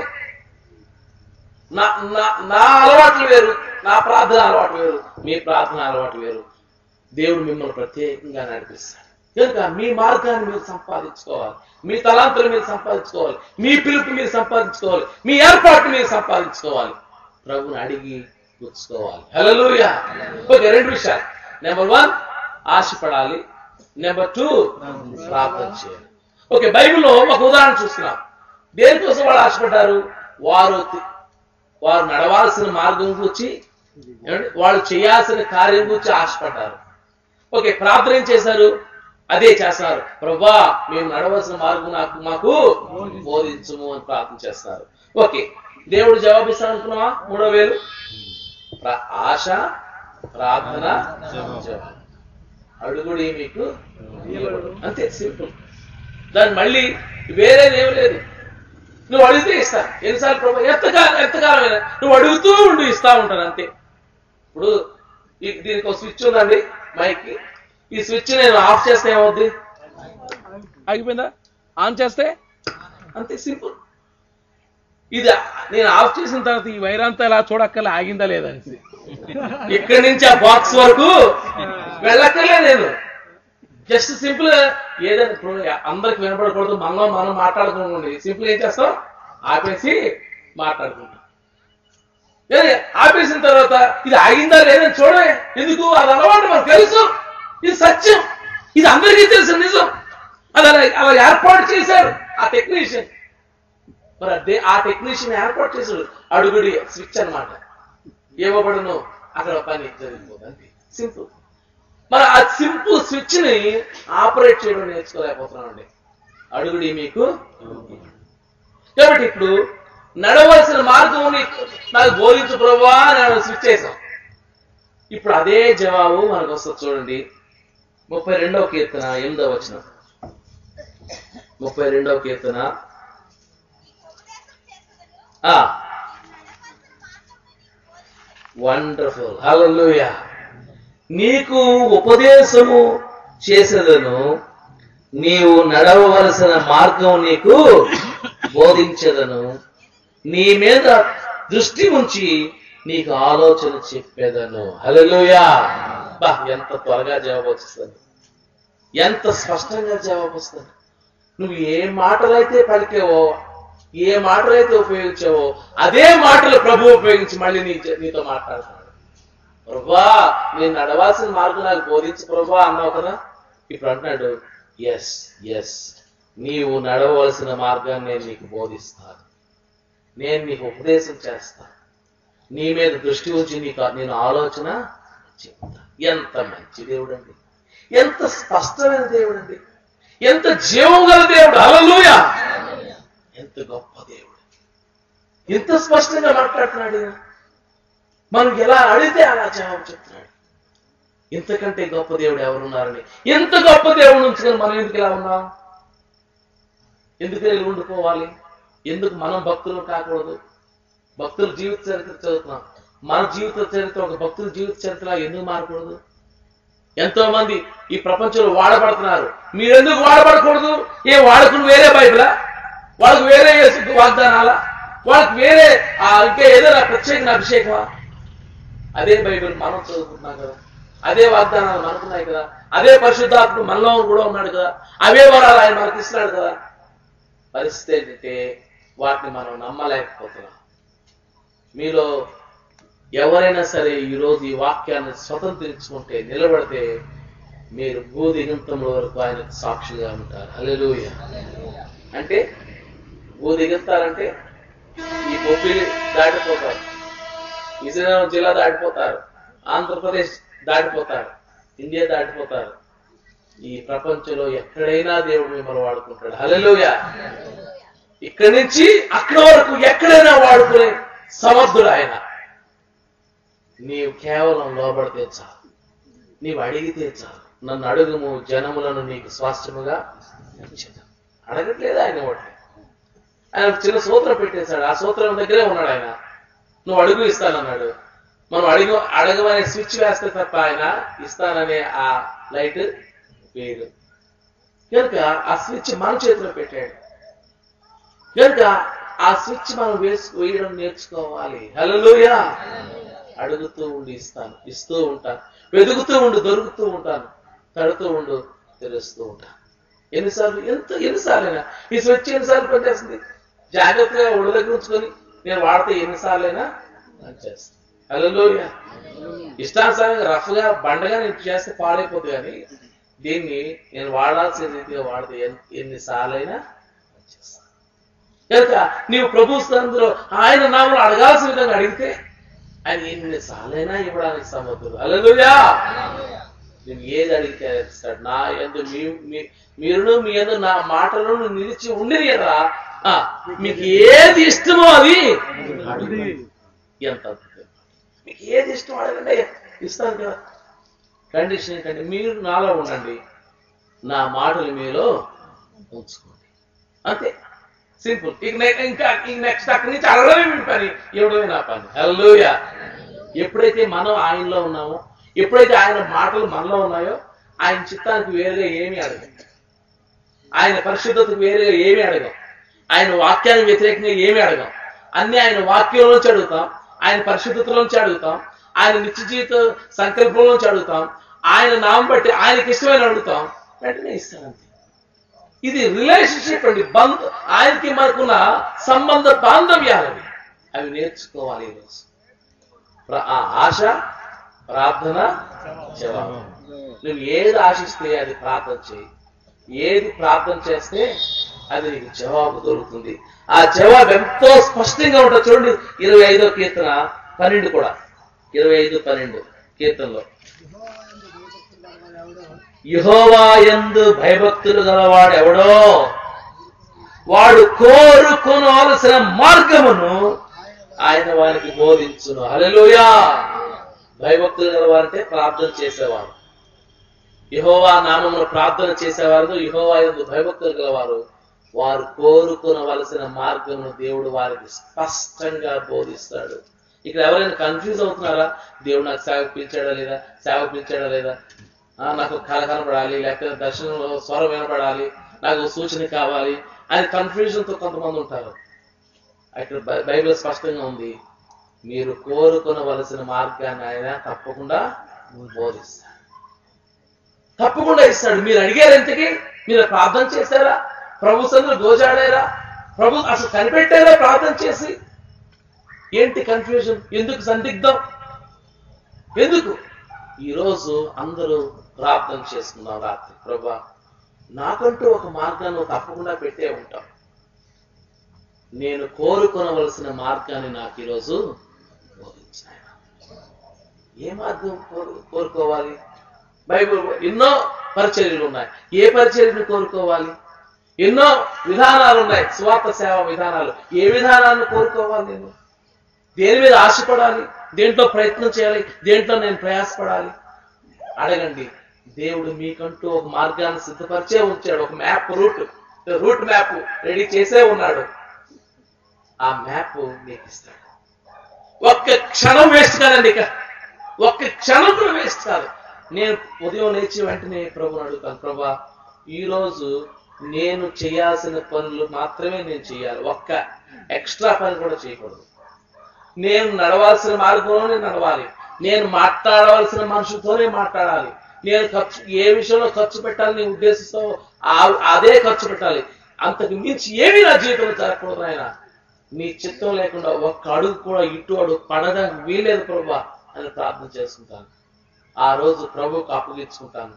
నా నా నా అలవాట్లు వేరు నా ప్రార్థన అలవాటు వేరు మీ ప్రార్థన అలవాటు వేరు దేవుడు మిమ్మల్ని ప్రత్యేకంగా నడిపిస్తాడు కనుక మీ మార్గాన్ని మీరు సంపాదించుకోవాలి మీ తలాంతులు మీరు సంపాదించుకోవాలి మీ పిలుపు మీరు సంపాదించుకోవాలి మీ ఏర్పాటు మీరు సంపాదించుకోవాలి ప్రభుని అడిగి పుచ్చుకోవాలి హల్లెలూయా ఓకే రెండు విషయాలు నెంబర్ వన్ ఆశపడాలి నెంబర్ టూ ప్రార్థన చేయాలి ఓకే బైబిల్లో ఒక ఉదాహరణ చూస్తున్నాం దేనికోసం వాళ్ళు ఆశపడ్డారు వారు తి- వారు నడవాల్సిన మార్గం గురించి ఏమండి? వాళ్ళు చేయాల్సిన కార్యం గురించి ఆశపడ్డారు ఓకే ప్రార్థన ఏం చేశారు అదే చేస్తారు ప్రభా మేము నడవలసిన మార్గం నాకు మాకు బోధించుము అని ప్రార్థన చేస్తారు ఓకే దేవుడు జవాబిస్తాను అనుకున్నావా మూడో వేలు ప్ర- ఆశ ప్రార్థన జవాబు అడుగుడి మీకు ఇవ్వబడును. అంతే సింపుల్ దాన్ని మళ్ళీ వేరేదేం లేదు నువ్వు అడిగితే ఇస్తా ఎన్నిసార్లు ప్రభు ఎంతకాలం ఎంతకాలమైనా నువ్వు అడుగుతూ ఉండి ఇస్తా ఉంటాను అంతే ఇప్పుడు ఈ- దీనికి ఒక స్విచ్ ఉందండి మైక్ కి ఈ స్విచ్ నేను ఆఫ్ చేస్తే ఏమవుద్ది ఆగిపోయిందా ఆన్ చేస్తే అంతే సింపుల్ ఇది నేను ఆఫ్ చేసిన తర్వాత ఈ వైరంతా ఇలా చూడక్కర్లే ఆగిందా లేదా అనేసి ఇక్కడి నుంచి ఆ బాక్స్ వరకు వెళ్ళక్కర్లే నేను జస్ట్ సింపుల్ ఏదైనా ఇప్పుడు అందరికి వినపడకూడదు మనం మనం మాట్లాడుకోండి సింపుల్ ఏం చేస్తాం ఆపేసి మాట్లాడుకుంటాం కానీ ఆపేసిన తర్వాత ఇది ఆగిందా లేదని చూడవే ఎందుకు అది అలవాటు మనకు తెలుసు ఇది సత్యం ఇది అందరికీ తెలుసు నిజం అది అలా అలా ఏర్పాటు చేశారు ఆ టెక్నీషియన్ మరి అదే ఆ టెక్నీషియన్ ఏర్పాటు చేశాడు అడుగుడి స్విచ్ అన్నమాట ఇవ్వబడును అక్కడ పని జరిగిపోతుంది అంతే సింపుల్ మరి ఆ సింపుల్ స్విచ్ ని ఆపరేట్ చేయడం నేర్చుకోలేకపోతున్నామండి అడుగుడి మీకు కాబట్టి ఇప్పుడు నడవలసిన మార్గం నీకు నాకు బోధించు ప్రభా అని మనం స్విచ్ చేసాం ఇప్పుడు అదే జవాబు మనకు వస్తుంది చూడండి ముప్పై రెండవ కీర్తన ఎనిమిదవ వచనం ముప్పై రెండవ కీర్తన ఆ వండర్ఫుల్ హల్లెలూయా నీకు ఉపదేశము చేసేదను నీవు నడవవలసిన మార్గం నీకు బోధించదను నీ మీద దృష్టి ఉంచి నీకు ఆలోచన చెప్పేదను హల్లెలూయా బా ఎంత త్వరగా జవాబు వచ్చేస్తుంది ఎంత స్పష్టంగా జవాబు వస్తుంది నువ్వు ఏ మాటలైతే పలికావో ఏ మాటలైతే ఉపయోగించావో అదే మాటలు ప్రభు ఉపయోగించి మళ్ళీ నీ నీతో మాట్లాడుతున్నాడు ప్రభా నేను నడవాల్సిన మార్గం నాకు బోధించు ప్రభా అన్నావు కదా ఇప్పుడు అంటున్నాడు ఎస్ ఎస్ నీవు నడవలసిన మార్గాన్ని నేను నీకు బోధిస్తాను నేను నీకు ఉపదేశం చేస్తాను నీ మీద దృష్టి ఉంచి నీకు నేను ఆలోచన చెప్తా ఎంత మంచి దేవుడండి ఎంత స్పష్టమైన దేవుడండి ఎంత జీవం గల దేవుడు అలలుయ ఎంత గొప్ప దేవుడు ఎంత స్పష్టంగా మాట్లాడుతున్నాడు ఈయన. మనం ఎలా అడిగితే అలా జవాబు చెప్తున్నాడు ఇంతకంటే గొప్ప దేవుడు ఎవరున్నారని ఎంత గొప్ప దేవుడు ఉంచుకొని మనం ఎందుకు ఇలా ఉన్నాం ఎందుకు ఇలా ఉండిపోవాలి ఎందుకు మనం భక్తులు కాకూడదు భక్తుల జీవిత చరిత్ర చదువుతున్నాం మన జీవిత చరిత్ర ఒక భక్తుల జీవిత చరిత్ర ఎందుకు మారకూడదు ఎంతో మంది ఈ ప్రపంచంలో వాడబడుతున్నారు మీరెందుకు వాడబడకూడదు ఏ వాడుకుని వేరే బైబిలా వాళ్ళకి వేరే యేసుకు వాగ్దానాలా వాళ్ళకి వేరే ఆ ఇంకా ఏదైనా ప్రత్యేక అభిషేకమా అదే బైబిల్ మనం చదువుకుంటున్నాం కదా అదే వాగ్దానాలు మనకున్నాయి కదా అదే పరిశుద్ధాత్ముడు మనలో కూడా ఉన్నాడు కదా అవే వరాలు ఆయన మనకి ఇస్తున్నాడు కదా పరిస్థితి ఏంటంటే వాటిని మనం నమ్మలేకపోతున్నాం మీలో ఎవరైనా సరే ఈరోజు ఈ వాక్యాన్ని స్వతంత్రించుకుంటే నిలబడితే మీరు భూదిగంతముల వరకు ఆయనకు సాక్షిగా ఉంటారు హల్లెలూయా అంటే భూదిగంతారంటే ఈ బొబ్బిలి దాటిపోతారు విజయనగరం జిల్లా దాటిపోతారు ఆంధ్రప్రదేశ్ దాటిపోతారు ఇండియా దాటిపోతారు ఈ ప్రపంచంలో ఎక్కడైనా దేవుడు మిమ్మల్ని వాడుకుంటాడు హల్లెలూయా ఇక్కడి నుంచి అక్కడ వరకు ఎక్కడైనా వాడుకునే సమర్థుడు ఆయన నీవు కేవలం లోబడితే చాలు నీవు అడిగితే చాలు నన్ను అడుగుము జనములను నీకు స్వాస్థ్యముగా ఇచ్చేదా అడగట్లేదు ఆయన ఒకటి ఆయన ఒక చిన్న సూత్రం పెట్టేశాడు ఆ సూత్రం దగ్గరే ఉన్నాడు ఆయన నువ్వు అడుగు ఇస్తానన్నాడు మనం అడుగు అడగమనే స్విచ్ వేస్తే తప్ప ఆయన ఇస్తాననే ఆ లైట్ వేయదు కనుక ఆ స్విచ్ మన చేతిలో పెట్టాడు కనుక ఆ స్విచ్ మనం వేసు వేయడం నేర్చుకోవాలి హలోయా అడుగుతూ ఉండి ఇస్తాను ఇస్తూ ఉంటాను వెతుకుతూ ఉండు దొరుకుతూ ఉంటాను తడుతూ ఉండు తెలుస్తూ ఉంటాను ఎన్నిసార్లు ఎంత ఎన్నిసార్లైనా ఈ స్విచ్ ఎన్నిసార్లు పనిచేస్తుంది జాగ్రత్తగా ఒడి దగ్గర ఉంచుకొని నేను వాడితే ఎన్నిసార్లైనా పనిచేస్తాను హలోయ ఇష్టానుసారంగా రఫ్ గా బండగా నేను చేస్తే పాడైపోతుంది కానీ దీన్ని నేను వాడాల్సిన రీతిగా వాడితే ఎన్- ఎన్నిసార్లైనా పనిచేస్తాను కనుక నీవు ప్రభు స్థానంలో ఆయన నామలు అడగాల్సిన విధంగా అడిగితే ఆయన ఎన్నిసార్లైనా ఇవ్వడానికి సమర్థుడు అలలుయా నేను ఏది అడిగితే అది ఇస్తాడు నా ఎందు మీ మీ- మీరును మీ ఎందు నా మాటలను నిలిచి ఉండిరి కదా ఆ, మీకు ఏది ఇష్టమో అది అడుగు. ఎంత అద్భుతం. మీకు ఏది ఇష్టం అడగండి ఇస్తాను కదా కండిషన్ ఏంటంటే మీరు నాలో ఉండండి నా మాటలు మీలో ఉంచుకోండి అంతే సింపుల్ ఇక నె- ఇంకా ఇంక నెక్స్ట్ అక్కడి నుంచి అడగడమే మీ పని ఇవ్వడమే నా పని హల్లెలూయా ఎప్పుడైతే మనం ఆయనలో ఉన్నామో ఎప్పుడైతే ఆయన మాటలు మనలో ఉన్నాయో ఆయన చిత్తానికి వేరుగా ఏమీ అడగం ఆయన పరిశుద్ధతకు వేరుగా ఏమీ అడగం ఆయన వాక్యానికి వ్యతిరేకంగా ఏమీ అడగం అన్ని ఆయన వాక్యం నుంచి అడుగుతాం ఆయన పరిశుద్ధతలో నుంచి అడుగుతాం ఆయన నిత్య జీవిత సంకల్పంలో నుంచి అడుగుతాం ఆయన నామం బట్టి ఆయనకి ఇష్టమైన అడుగుతాం వెంటనే ఇస్తానంతే ఇది రిలేషన్షిప్ అండి బంధ ఆయనకి మనకున్న సంబంధ బాంధవ్యాలు అవి అవి నేర్చుకోవాలి ఈరోజు ప్ర- ఆ ఆశ ప్రార్థన జవాబు నువ్వు ఏది ఆశిస్తే అది ప్రార్థన చేయి ఏది ప్రార్థన చేస్తే అది నీకు జవాబు దొరుకుతుంది ఆ జవాబు ఎంతో స్పష్టంగా ఉంటుంది చూడండి ఇరవై ఐదో కీర్తన పన్నెండు కూడా ఇరవై ఐదు పన్నెండు కీర్తనలో యహోవా యందు భయభక్తులు గలవాడు ఎవడో వాడు కోరుకొనవలసిన మార్గమును ఆయన వారికి బోధించును హల్లెలూయా భయభక్తులు గలవారంటే ప్రార్థన చేసేవారు యహోవా నామమును ప్రార్థన చేసేవారు యహోవా యందు భయభక్తులు గలవారు వారు కోరుకునవలసిన మార్గమును దేవుడు వారికి స్పష్టంగా బోధిస్తాడు ఇక్కడ ఎవరైనా కన్ఫ్యూజ్ అవుతున్నారా దేవుడు నాకు సేవ పిలిచాడా లేదా సేవ పిలిచాడా లేదా ఆ, నాకు కళ కనబడాలి లేకపోతే దర్శనంలో స్వరం వినపడాలి నాకు సూచన కావాలి అని కన్ఫ్యూజన్ తో కొంతమంది ఉంటారు అక్కడ బై- బైబిల్ స్పష్టంగా ఉంది మీరు కోరుకొనవలసిన మార్గాన్ని ఆయన తప్పకుండా బోధిస్తాడు తప్పకుండా ఇస్తాడు మీరు అడిగారు ఎంతకి మీరు ప్రార్థన చేశారా ప్రభు సందులు గోజాడారా ప్రభు అసలు కనిపెట్టారా ప్రార్థన చేసి ఏంటి కన్ఫ్యూజన్ ఎందుకు సందిగ్ధం ఎందుకు ఈరోజు అందరూ ప్రార్థన చేసుకున్నాం రాత్రి ప్రభా నాకంటూ ఒక మార్గాన్ని తప్పకుండా పెట్టే ఉంటాం నేను కోరుకొనవలసిన మార్గాన్ని నాకు ఈరోజు బోధించాయన ఏ మార్గం కోరు- కోరుకోవాలి బైబిల్ ఎన్నో పరిచర్యలు ఉన్నాయి ఏ పరిచర్యను కోరుకోవాలి ఎన్నో విధానాలు ఉన్నాయి స్వార్థ సేవ విధానాలు ఏ విధానాన్ని కోరుకోవాలి నేను దేని మీద ఆశపడాలి దేంట్లో ప్రయత్నం చేయాలి దేంట్లో నేను ప్రయాసపడాలి అడగండి దేవుడు మీకంటూ ఒక మార్గాన్ని సిద్ధపరిచే ఉంచాడు ఒక map route route map ready చేసే ఉన్నాడు ఆ మ్యాప్ మీకు ఇస్తాడు ఒక్క క్షణం వేస్ట్ కాదండి ఇక ఒక్క క్షణం కూడా వేస్ట్ కాదు నేను ఉదయం లేచి వెంటనే ప్రభుని అడుగుతాను ప్రభా ఈ రోజు నేను చేయాల్సిన పనులు మాత్రమే నేను చేయాలి ఒక్క ఎక్స్ట్రా పని కూడా చేయకూడదు నేను నడవాల్సిన మార్గంలోనే నడవాలి నేను మాట్లాడవలసిన మనుషులతోనే మాట్లాడాలి నేను ఖర్చు ఏ విషయంలో ఖర్చు పెట్టాలని ఉద్దేశిస్తో ఆ- అదే ఖర్చు పెట్టాలి అంతకు మించి ఏమీ నా జీవితంలో జరగకూడదు ఆయన నీ చిత్తం లేకుండా ఒక్క అడుగు కూడా ఇటు అడుగు పడడానికి వీలేదు ప్రభా అని ప్రార్థన చేసుకుంటాను ఆ రోజు ప్రభుకు అప్పగించుకుంటాను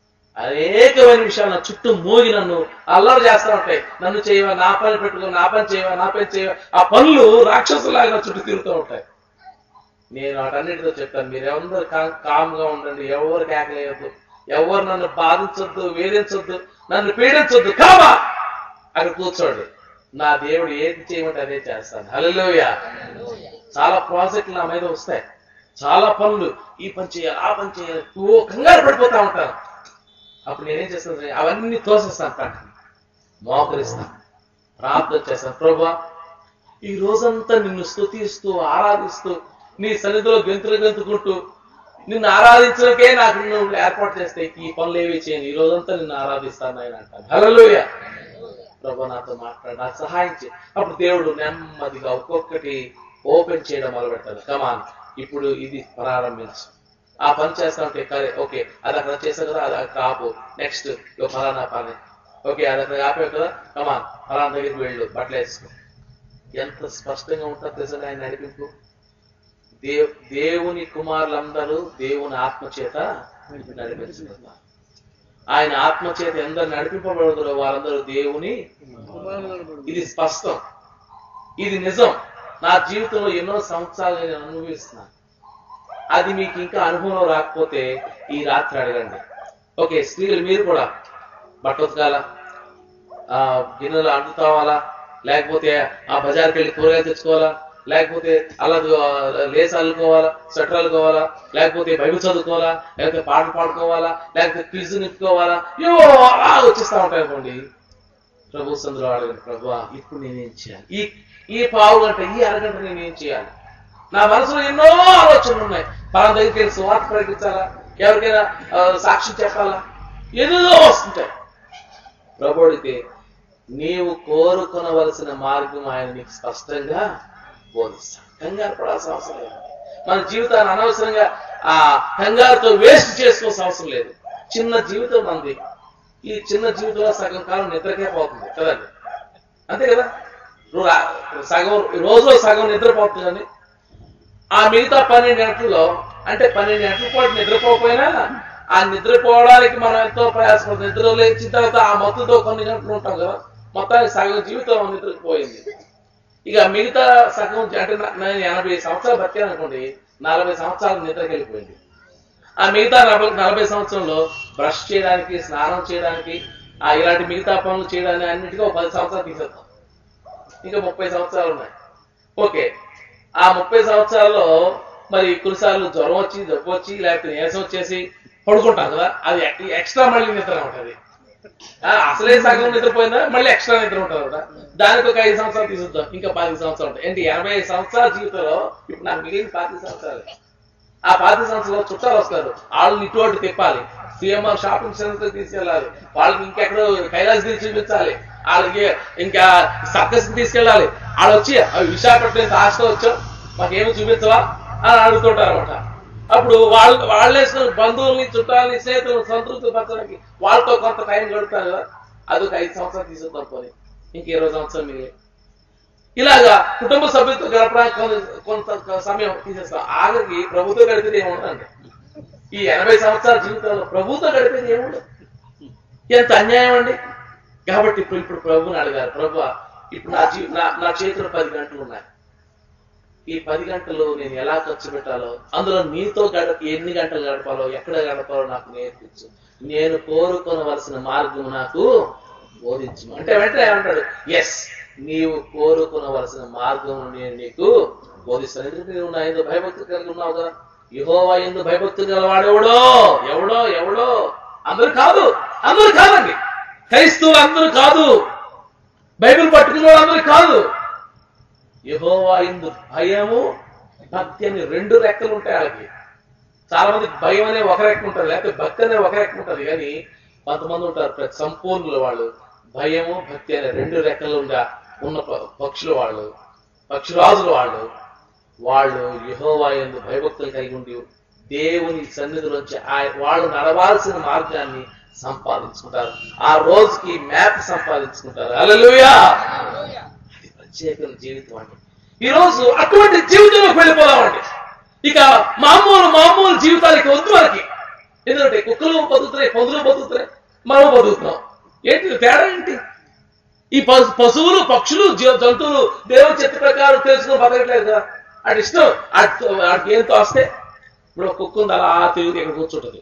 అనేకమైన విషయాలు నా చుట్టూ మోగి నన్ను అల్లరి చేస్తా ఉంటాయి నన్ను చేయవా నా పని పెట్టుకో నా పని చేయవా నా పని చేయవా ఆ పనులు రాక్షసులాగా నా చుట్టూ తిరుగుతూ ఉంటాయి నేను వాటన్నిటితో చెప్తాను మీరు ఎవరు కామ్గా ఉండండి ఎవరు కేకలేయద్దు ఎవరు నన్ను బాధించొద్దు వేధించొద్దు నన్ను పీడించొద్దు కామా అక్కడ కూర్చోండి నా దేవుడు ఏది చేయమంటే అదే చేస్తాను హల్లెలూయా చాలా ప్రాజెక్టులు నా మీద వస్తాయి చాలా పనులు ఈ పని చేయాలి ఆ పని చేయాలి ఓ కంగారు పడిపోతా ఉంటాను అప్పుడు నేనేం చేస్తాను అవన్నీ తోసేస్తాను పక్కన మోకరిస్తాను ప్రార్థన చేస్తాను ప్రభా ఈ రోజంతా నిన్ను స్తుతిస్తూ ఆరాధిస్తూ నీ సన్నిధిలో గెంతులు గెంతుకుంటూ నిన్ను ఆరాధించడానికే నాకు నువ్వు ఏర్పాటు చేస్తే ఈ పనులు ఏవి చేయను ఈ రోజంతా నిన్ను ఆరాధిస్తాను ఆయన అంటాను హల్లెలూయా ప్రభా నాతో మాట్లాడు నాకు సహాయం చేయి అప్పుడు దేవుడు నెమ్మదిగా ఒక్కొక్కటి ఓపెన్ చేయడం మొదలు పెడతాడు కమాన్ ఇప్పుడు ఇది ప్రారంభించు ఆ పని చేస్తా ఉంటే కరే ఓకే అది అక్కడ చేసావు కదా అది అక్కడ ఆపు నెక్స్ట్ ఇక ఫలానా పని ఓకే అది అక్కడ ఆపావు కదా కమాన్ ఫలానా దగ్గరికి వెళ్ళు బట్టలు వేసుకో ఎంత స్పష్టంగా ఉంటుంది తెలుసా ఆయన నడిపింపు దేవ్ దేవుని కుమారులందరూ దేవుని ఆత్మ చేత నడిపించుకున్నారు ఆయన ఆత్మ చేత ఎందరు నడిపింపబడుతురో వారందరూ దేవుని ఇది స్పష్టం ఇది నిజం నా జీవితంలో ఎన్నో సంవత్సరాలు నేను అనుభవిస్తున్నాను అది మీకు ఇంకా అనుభవం రాకపోతే ఈ రాత్రి అడగండి ఓకే స్త్రీలు మీరు కూడా బట్ట ఉతకాలా ఆ గిన్నెలు అంటుతావాలా లేకపోతే ఆ బజార్కి వెళ్ళి కూరగాయలు తెచ్చుకోవాలా లేకపోతే అలా లేస్ అల్లుకోవాలా స్వెటర్ అల్లుకోవాలా లేకపోతే బైబిల్ చదువుకోవాలా లేకపోతే పాటలు పాడుకోవాలా లేకపోతే క్విజ్ నిప్పుకోవాలా ఏవో అలా వచ్చేస్తా ఉంటాయి అనుకోండి ప్రభు సందులో అడగండి ప్రభు ఇప్పుడు నేనేం చేయాలి ఈ ఈ పావు గంట ఈ అరగంట నేనేం చేయాలి నా మనసులో ఎన్నో ఆలోచనలు ఉన్నాయి పలానా దగ్గరికి వెళ్ళి సువార్త ప్రకటించాలా ఎవరికైనా ఆ, సాక్ష్యం చెప్పాలా ఏదేదో వస్తుంటాయి ప్రభు అడిగితే నీవు కోరుకొనవలసిన మార్గం ఆయన నీకు స్పష్టంగా బోధిస్తాడు కంగారు పడాల్సిన అవసరం లేదు మన జీవితాన్ని అనవసరంగా ఆ కంగారుతో వేస్ట్ చేసుకోవాల్సిన అవసరం లేదు చిన్న జీవితం మనది ఈ చిన్న జీవితంలో సగం కాలం నిద్రకే పోతుంది కదండి అంతే కదా నువ్వు రా- సగం రోజులో సగం నిద్రపోతుంది కానీ ఆ మిగతా పన్నెండు గంటల్లో అంటే పన్నెండు గంటల పాటు నిద్రపోకపోయినా ఆ నిద్రపోవడానికి మనం ఎంతో ప్రయాసపడుతుంది నిద్ర లేచిన తర్వాత ఆ మత్తుతో కొన్ని గంటలు ఉంటాం కదా మొత్తానికి సగం జీవితం నిద్రపోయింది ఇక మిగతా సగం అంటే నా- నేను ఎనభై సంవత్సరాలు బతికాను అనుకోండి నలభై సంవత్సరాలు నిద్రకి వెళ్ళిపోయింది ఆ మిగతా నలభై నలభై సంవత్సరంలో బ్రష్ చేయడానికి స్నానం చేయడానికి ఆ ఇలాంటి మిగతా పనులు చేయడానికి అన్నిటికీ ఒక పది సంవత్సరాలు తీసేద్దాం ఇంకా ముప్పై సంవత్సరాలు ఉన్నాయి ఓకే ఆ ముప్పై సంవత్సరాల్లో మరి కొన్నిసార్లు జ్వరం వచ్చి జబ్బు వచ్చి లేకపోతే నీరసం వచ్చేసి పడుకుంటాం కదా అది ఎక్- ఎక్స్ట్రా మళ్ళీ నిద్ర ఉంటుంది ఆ, అసలే సగం నిద్రపోయిందా మళ్ళీ ఎక్స్ట్రా నిద్ర ఉంటుంది కూడా దానికి ఒక ఐదు సంవత్సరాలు తీసుద్దాం ఇంకా పది సంవత్సరాలు ఉంటాయి ఏంటి ఎనభై ఐదు సంవత్సరాల జీవితంలో ఇప్పుడు నాకు మిగిలిన పాతి సంవత్సరాలు ఆ పాతి సంవత్సరాలు చుట్టాలు వస్తారు వాళ్ళని ఇటువంటి తిప్పాలి సిఎంఆర్ షాపింగ్ సెంటర్ తీసుకెళ్ళాలి వాళ్ళకి ఇంకెక్కడో కైలాస్ గిరి చూపించాలి వాళ్ళకి ఇంకా సర్కస్ కి తీసుకెళ్ళాలి వాళ్ళు వచ్చి "అవి విశాఖపట్నం ఇంత ఆశతో వచ్చాం మాకేమి చూపించవా అని అడుగుతుంటారు అనమాట అప్పుడు వాళ్ళు వాళ్ళు వేసుకున్న బంధువుల్ని చుట్టాలని స్నేహితులను సంతృప్తి పరచడానికి వాళ్ళతో కొంత టైం గడుపుతారు కదా అదొక ఐదు సంవత్సరాలు తీసుకుందాం పోనీ ఇంక ఇరవై సంవత్సరాలు మిగిలి ఇలాగా కుటుంబ సభ్యులతో గడపడానికి కొంత కొంత సమయం తీసేస్తాం ఆఖరికి ప్రభుత్వం గడిపేది ఏముండదండి ఈ ఎనభై సంవత్సరాల జీవితంలో ప్రభుత్వం గడిపేది ఏముండదు ఎంత అన్యాయం అండి కాబట్టి ఇప్పుడు ఇప్పుడు ప్రభుని అడిగారు ప్రభు ఇప్పుడు నా జీ నా నా చేతిలో పది గంటలు ఉన్నాయి ఈ పది గంటలు నేను ఎలా ఖర్చు పెట్టాలో అందులో నీతో గడప ఎన్ని గంటలు గడపాలో ఎక్కడ గడపాలో నాకు నేర్పించు నేను కోరుకోవలసిన మార్గం నాకు బోధించు అంటే వెంటనే ఏమంటాడు ఎస్ నీవు కోరుకునవలసిన మార్గం నేను నీకు బోధిస్తాను ఎందుకంటే నువ్వు నా ఎందు భయభక్తి కలిగి ఉన్నావు కదా యహోవా ఎందు భయభక్తి గలవాడు ఎవడో ఎవడో ఎవడో అందరు కాదు అందరు కాదండి క్రైస్తవులు అందరూ కాదు బైబిల్ పట్టుకున్న వాళ్ళందరూ కాదు యహోవా ఎందు భయము భక్తి అని రెండు రెక్కలు ఉంటాయి వాళ్ళకి చాలా మందికి భయం అనే ఒక రెక్క ఉంటుంది లేకపోతే భక్తి అనే ఒక రెక్క ఉంటుంది కానీ కొంతమంది ఉంటారు ప్రతి సంపూర్ణులు వాళ్ళు భయము భక్తి అనే రెండు రెక్కలుగా ఉన్న ప- పక్షులు వాళ్ళు పక్షురాజులు వాళ్ళు వాళ్ళు యహోవా ఎందు భయభక్తులు కలిగి ఉండి దేవుని సన్నిధిలోంచి ఆయన వాళ్ళు నడవాల్సిన మార్గాన్ని సంపాదించుకుంటారు ఆ రోజుకి మ్యాప్ సంపాదించుకుంటారు అలలుయా అది ప్రత్యేకమైన జీవితం అండి ఈ రోజు అటువంటి జీవితంలోకి వెళ్ళిపోదామండి ఇక మామూలు మామూలు జీవితాలకి వద్దు మనకి ఎందుకంటే కుక్కలు బతుకుతున్నాయి పందులు బతుకుతున్నాయి మనం బతుకుతున్నాం ఏంటి తేడా ఏంటి ఈ పశు పశువులు పక్షులు జీ- జంతువులు దేవుని చెత్త ప్రకారం తెలుసుకుని బతకట్లేదు కదా అటు ఇష్టం అటు వాటికి ఏం తోస్తే ఇప్పుడు ఒక కుక్క ఉంది అలా తిరిగి ఇక్కడ కూర్చుంటుంది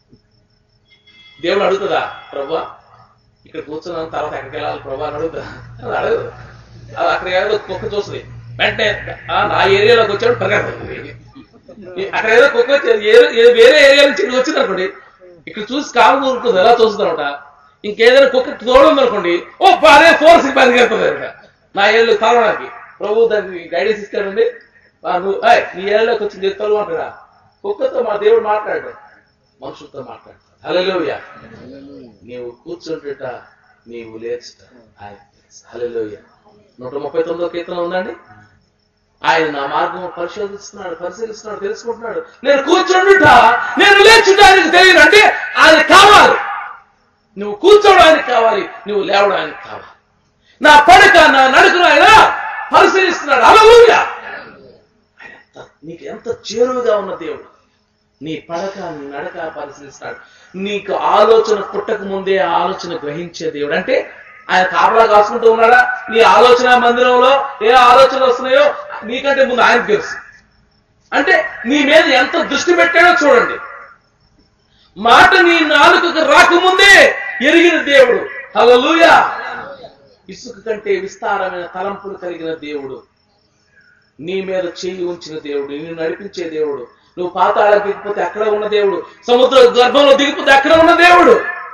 దేవుడు అడుగుతుందా ప్రభా ఇక్కడ కూర్చున్నాను తర్వాత ఎక్కడికి వెళ్ళాలి ప్రభా అని అడుగుతా అది అడగదు అది అక్కడ ఏదో కుక్క చూస్తుంది వెంటనే "ఆ, నా ఏరియాలోకి వచ్చాడు పరిగెడుతుంది ఈ- అక్కడ ఏదో కుక్క వచ్చి ఏ- ఏ- వేరే ఏరియా నుంచి ఇక్కడ వచ్చింది అనుకోండి ఇక్కడ చూసి కాలు ఊరుకుంటుంది ఎలా చూస్తుందన్నమాట ఇంకేదైనా కుక్క తోడుంది అనుకోండి ఓ అదే ఫోర్స్ పరిగెడుతుంది అనమాట నా ఏళ్ళు తలవడానికి ప్రభు దానికి గైడెన్స్ ఇస్తాడండి "ఆ, నువ్వు ఏయ్, నీ ఏళ్ళలోకి వచ్చి నేను తొలగు అంటాడా కుక్కతో మా దేవుడు మాట్లాడు మనుషులతో మాట్లాడు హల్లెలూయా నీవు కూర్చుంటుట నీవు లేచుట ఆయన హల్లెలూయా నూట ముప్పై తొమ్మిదో కీర్తన ఉందండి ఆయన నా మార్గం పరిశోధిస్తున్నాడు పరిశీలిస్తున్నాడు తెలుసుకుంటున్నాడు నేను కూర్చుండుట నేను లేచుటానికి తెలియదు అంటే ఆయన కావాలి నువ్వు కూర్చోవడానికి కావాలి నువ్వు లేవడానికి కావాలి నా పడక నా నడుకును ఆయన పరిశీలిస్తున్నాడు హల్లెలూయా ఆయన ఎంత- నీకు ఎంత చేరువుగా ఉన్న దేవుడు నీ పడక నీ నడక పరిశీలిస్తాడు నీకు ఆలోచన పుట్టక ముందే ఆ ఆలోచన గ్రహించే దేవుడు అంటే ఆయన కాపలా కాసుకుంటూ ఉన్నాడా నీ ఆలోచన మందిరంలో ఏ ఆలోచనలు వస్తున్నాయో నీకంటే ముందు ఆయనకు తెలుసు అంటే నీ మీద ఎంత దృష్టి పెట్టాడో చూడండి మాట నీ నాలుకకు రాకముందే ఎరిగిన దేవుడు హల్లెలూయా ఇసుక కంటే విస్తారమైన తలంపులు కలిగిన దేవుడు నీ మీద చేయి ఉంచిన దేవుడు నిన్ను నడిపించే దేవుడు నువ్వు పాతాళం దిగిపోతే అక్కడ ఉన్న దేవుడు సముద్ర గర్భంలో దిగిపోతే అక్కడ ఉన్న దేవుడు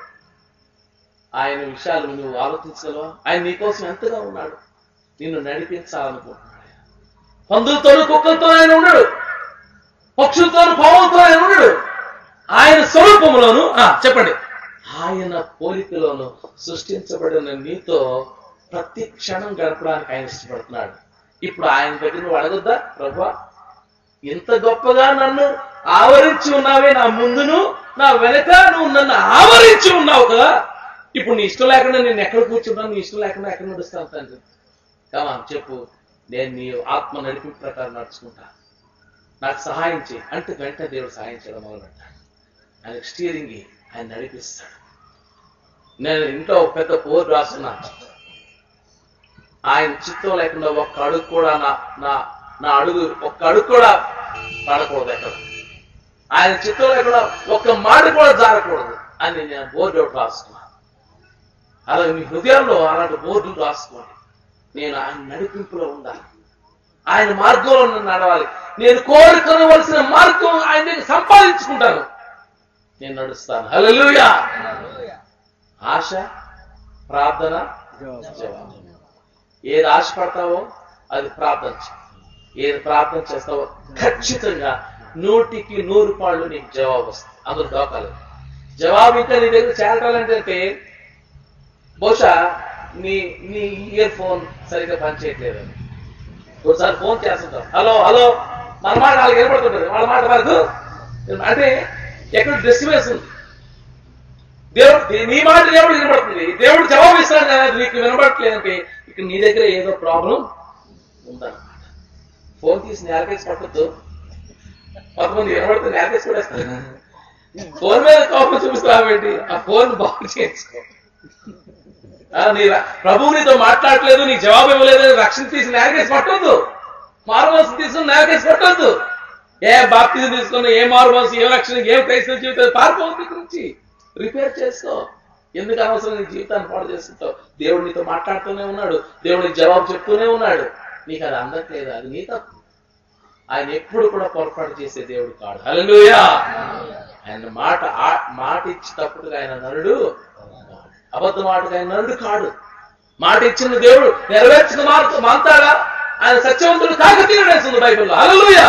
ఆయన విషయాలు నువ్వు ఆలోచించగలవా ఆయన నీకోసం ఎంతగా ఉన్నాడు నిన్ను నడిపించాలనుకుంటున్నాడు పందులతోనూ కుక్కలతో ఆయన ఉన్నాడు పక్షులతోనూ పావులతో ఆయన ఉన్నాడు ఆయన స్వరూపంలోను ఆ, చెప్పండి ఆయన పోలికలోను సృష్టించబడిన నీతో ప్రతి క్షణం గడపడానికి ఆయన ఇష్టపడుతున్నాడు ఇప్పుడు ఆయన దగ్గర నువ్వు అడగొద్దా ప్రభా ఇంత గొప్పగా నన్ను ఆవరించి ఉన్నావే నా ముందును నా వెనక నువ్వు నన్ను ఆవరించి ఉన్నావు కదా ఇప్పుడు నీ ఇష్టం లేకుండా నేను ఎక్కడ కూర్చున్నాను నీ ఇష్టం లేకుండా ఎక్కడ నడుస్తాను తండ్రి కామా చెప్పు నేను నీ ఆత్మ నడిపింపు ప్రకారం నడుచుకుంటా నాకు సహాయం చేయి అంటే వెంటనే దేవుడు సహాయం చేయడం మొదలుపెట్టాడు ఆయనకు స్టీరింగ్ ఆయన నడిపిస్తాడు నేను ఇంట్లో ఒక పెద్ద బోర్డు రాస్తున్నాను ఆయన చిత్తం లేకుండా ఒక్క అడుగు కూడా నా నా నా అడుగు ఒక్క అడుగు కూడా పడకూడదు ఎక్కడ ఆయన చిత్తం లేకుండా ఒక్క మాట కూడా జారకూడదు అని నేను బోర్డు ఒకటి రాసుకున్నాను అలాగే మీ హృదయంలో అలాంటి బోర్డులు రాసుకోండి నేను ఆయన నడిపింపులో ఉండాలి ఆయన మార్గంలో నన్ను నడవాలి నేను కోరుకొనవలసిన మార్గం ఆయన దగ్గర సంపాదించుకుంటాను నేను నడుస్తాను హల్లెలూయా ఆశ ప్రార్థన జవాబు ఏది ఆశపడతావో అది ప్రార్థన చేయి ఏది ప్రార్థన చేస్తావో ఖచ్చితంగా నూటికి నూరు పాళ్ళు నీకు జవాబు వస్తుంది అందులో డోకాలు జవాబు ఇంకా నీ దగ్గర చేరటాలంటే బహుశా నీ నీ ఇయర్ ఫోన్ సరిగ్గా పనిచేయట్లేదు ఒకసారి ఫోన్ చేస్తుంటాం హలో హలో మన మాట వాళ్ళకి వినపడుతుంటది వాళ్ళ మాట వరకు అంటే ఎక్కడ డిస్టర్బెన్స్ ఉంది దేవుడు నీ మాట దేవుడు వినపడుతుంది దేవుడు జవాబు ఇస్తాడు కదా అది నీకు వినపడట్లేదంటే ఇక్కడ నీ దగ్గర ఏదో ప్రాబ్లం ఉందన్నమాట ఫోన్ తీసి నేలకేసి పట్టద్దు కొంతమంది వినపడుతుంది నేలకేసి పడేస్తారు ఫోన్ మీద కోపం చూపిస్తావేంటి ఆ ఫోన్ బాగు చేయించుకో ఆ, నీ ర- ప్రభువు నీతో మాట్లాడలేదు నీ జవాబు ఇవ్వలేదు రక్షణ తీసి నేలకేసి పట్టొద్దు మారుమోసం తీసుకుని నేలకేసి పట్టొద్దు ఏ బాప్తిజం తీసుకుని ఏ మారుమోసం ఏ రక్షణ ఏం క్రైస్తవ జీవితం పారిపోవద్దు గురించి రిపేర్ చేసుకో ఎందుకు అనవసరం నీ జీవితాన్ని పాడు చేసుకుంటావు దేవుడు నీతో మాట్లాడుతూనే ఉన్నాడు దేవుడు నీకు జవాబు చెప్తూనే ఉన్నాడు నీకు అది అందట్లేదు అది నీ తప్పు ఆయన ఎప్పుడు కూడా పొరపాటు చేసే దేవుడు కాడు హల్లెలూయా ఆయన మాట ఆ- మాట ఇచ్చి తప్పుడుగా ఆయన నరుడు అబద్ధ మాటగా ఆయన నరుడు కాడు మాట ఇచ్చిన దేవుడు నెరవేర్చిన మాట మాంతాడా ఆయన సత్యవంతుడు కాకతీయుడేస్తుంది బైబిల్లో హల్లెలూయా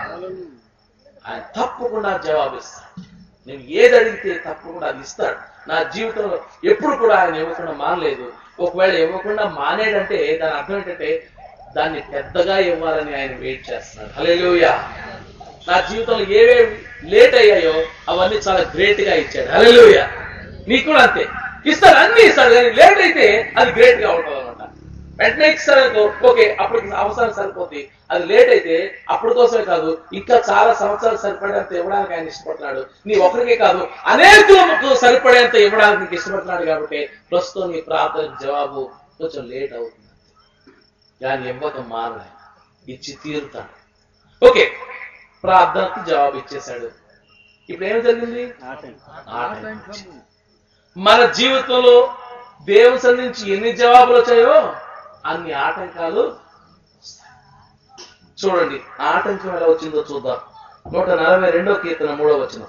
ఆయన తప్పకుండా జవాబిస్తాడు నేను ఏది అడిగితే తప్పకుండా అది ఇస్తాడు నా జీవితంలో ఎప్పుడు కూడా ఆయన ఇవ్వకుండా మానలేదు ఒకవేళ ఇవ్వకుండా మానేడంటే దాని అర్థం ఏంటంటే దాన్ని పెద్దగా ఇవ్వాలని ఆయన వెయిట్ చేస్తున్నాడు హల్లెలూయా నా జీవితంలో ఏవేవి లేట్ అయ్యాయో అవన్నీ చాలా గ్రేట్ గా ఇచ్చాడు హల్లెలూయా నీకు కూడా అంతే ఇస్తాడు అన్ని ఇస్తాడు కానీ లేట్ అయితే అది గ్రేట్ గా ఉంటుంది అనమాట వెంటనే ఇస్తాడు ఓకే అప్పటికి అవసరం సరిపోతుంది అది లేట్ అయితే అప్పటి కోసమే కాదు ఇంకా చాలా సంవత్సరాలు సరిపడేంత ఇవ్వడానికి ఆయన ఇష్టపడుతున్నాడు నీ ఒకరికే కాదు అనేకులకు సరిపడేంత ఇవ్వడానికి నీకు ఇష్టపడుతున్నాడు కాబట్టి ప్రస్తుతం నీ ప్రార్థనకు జవాబు కొంచెం లేట్ అవుతుంది కానీ ఇవ్వక మారడు ఆయన. ఇచ్చి తీరుతాడు ఓకే ప్రార్థనకు జవాబు ఇచ్చేశాడు ఇప్పుడు ఏం జరిగింది ఆటంకం వచ్చింది. మన జీవితంలో దేవుని సన్నిధి నుంచి ఎన్ని జవాబులు వచ్చాయో అన్ని ఆటంకాలు వస్తాయి. చూడండి ఆటంకం ఎలా వచ్చిందో చూద్దాం నూట నలభై రెండో కీర్తన మూడో వచనం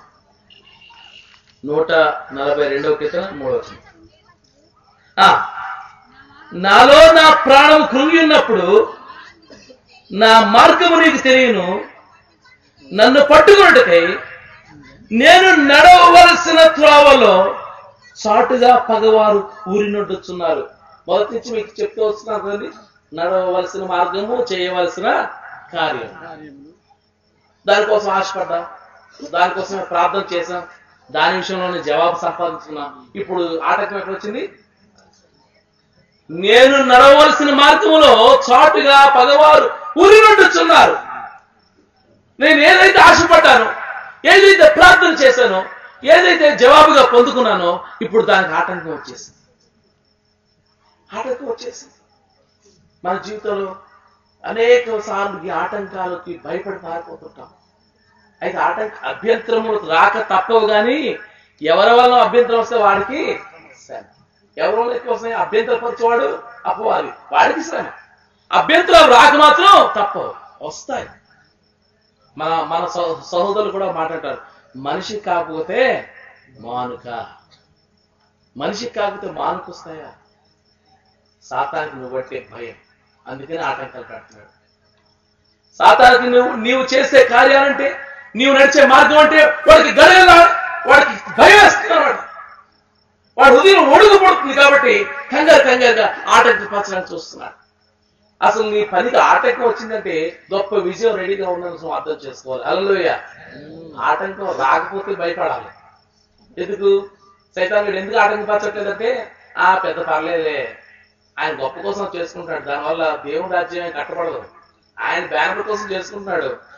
నూట నలభై రెండో కీర్తన మూడో వచనం ఆ, నాలో నా ప్రాణం కృంగి ఉన్నప్పుడు నా మార్గము నీకు తెలియను నన్ను పట్టుకున్నట్టుకై నేను నడవవలసిన త్రోవలో చాటుగా పగవారు ఊరినొడ్డుచున్నారు మొదటి నుంచి మీకు చెప్తూ వస్తున్నారు కదండి నడవవలసిన మార్గము చేయవలసిన కార్యం దానికోసం ఆశపడ్డాం దానికోసమే ప్రార్థన చేశాం దాని విషయంలోనే జవాబు సంపాదించుకున్నాం ఇప్పుడు ఆటంకం ఎక్కడ వచ్చింది నేను నడవలసిన మార్గములో చాటుగా పగవారు ఊరినొడ్డుచున్నారు నేను ఏదైతే ఆశపడ్డానో ఏదైతే ప్రార్థన చేశానో ఏదైతే జవాబుగా పొందుకున్నానో ఇప్పుడు దానికి ఆటంకం వచ్చేసింది ఆటంకం వచ్చేసింది మన జీవితంలో అనేక సార్లు ఈ ఆటంకాలకి భయపడి పారిపోతుంటాం అయితే ఆటంక అభ్యంతరములు రాక తప్పవు కానీ ఎవరి వల్ల అభ్యంతరం వస్తే వాడికి శ్రమ ఎవరి వల్ల ఎక్కువ వస్తాయి అభ్యంతరపరచేవాడు అపవాది వాడికి శ్రమ అభ్యంతరాలు రాక మాత్రం తప్పవు వస్తాయి మన మన సహ- సహోదరులు కూడా మాట్లాడతారు మనిషి కాకపోతే మానుక మనిషికి కాకపోతే మానుకు వస్తాయా సాతానికి నువ్వు పట్టే భయం అందుకని ఆటంకాలు పెడుతున్నాడు సాతానికి నువ్వు నీవు చేసే కార్యాలంటే నీవు నడిచే మార్గం అంటే వాడికి గడగల వాడికి భయం వేస్తున్నాడు వాడి హృదయం ఒడుగు పడుతుంది కాబట్టి కంగారు కంగారుగా ఆటంకపరచడానికి చూస్తున్నాడు అసలు నీ పనికి ఆటంకం వచ్చిందంటే గొప్ప విజయం రెడీగా ఉందని నువ్వు అర్థం చేసుకోవాలి అలలోయ ఆటంకం రాకపోతే భయపడాలి ఎందుకు సైతాన్యుడు ఎందుకు ఆటంకపరచట్లేదంటే ఆ పెద్ద పర్లేదులే ఆయన గొప్ప కోసం చేసుకుంటాడు దానివల్ల దేవుని రాజ్యం కట్టబడదు ఆయన బ్యానర్ కోసం చేసుకుంటున్నాడు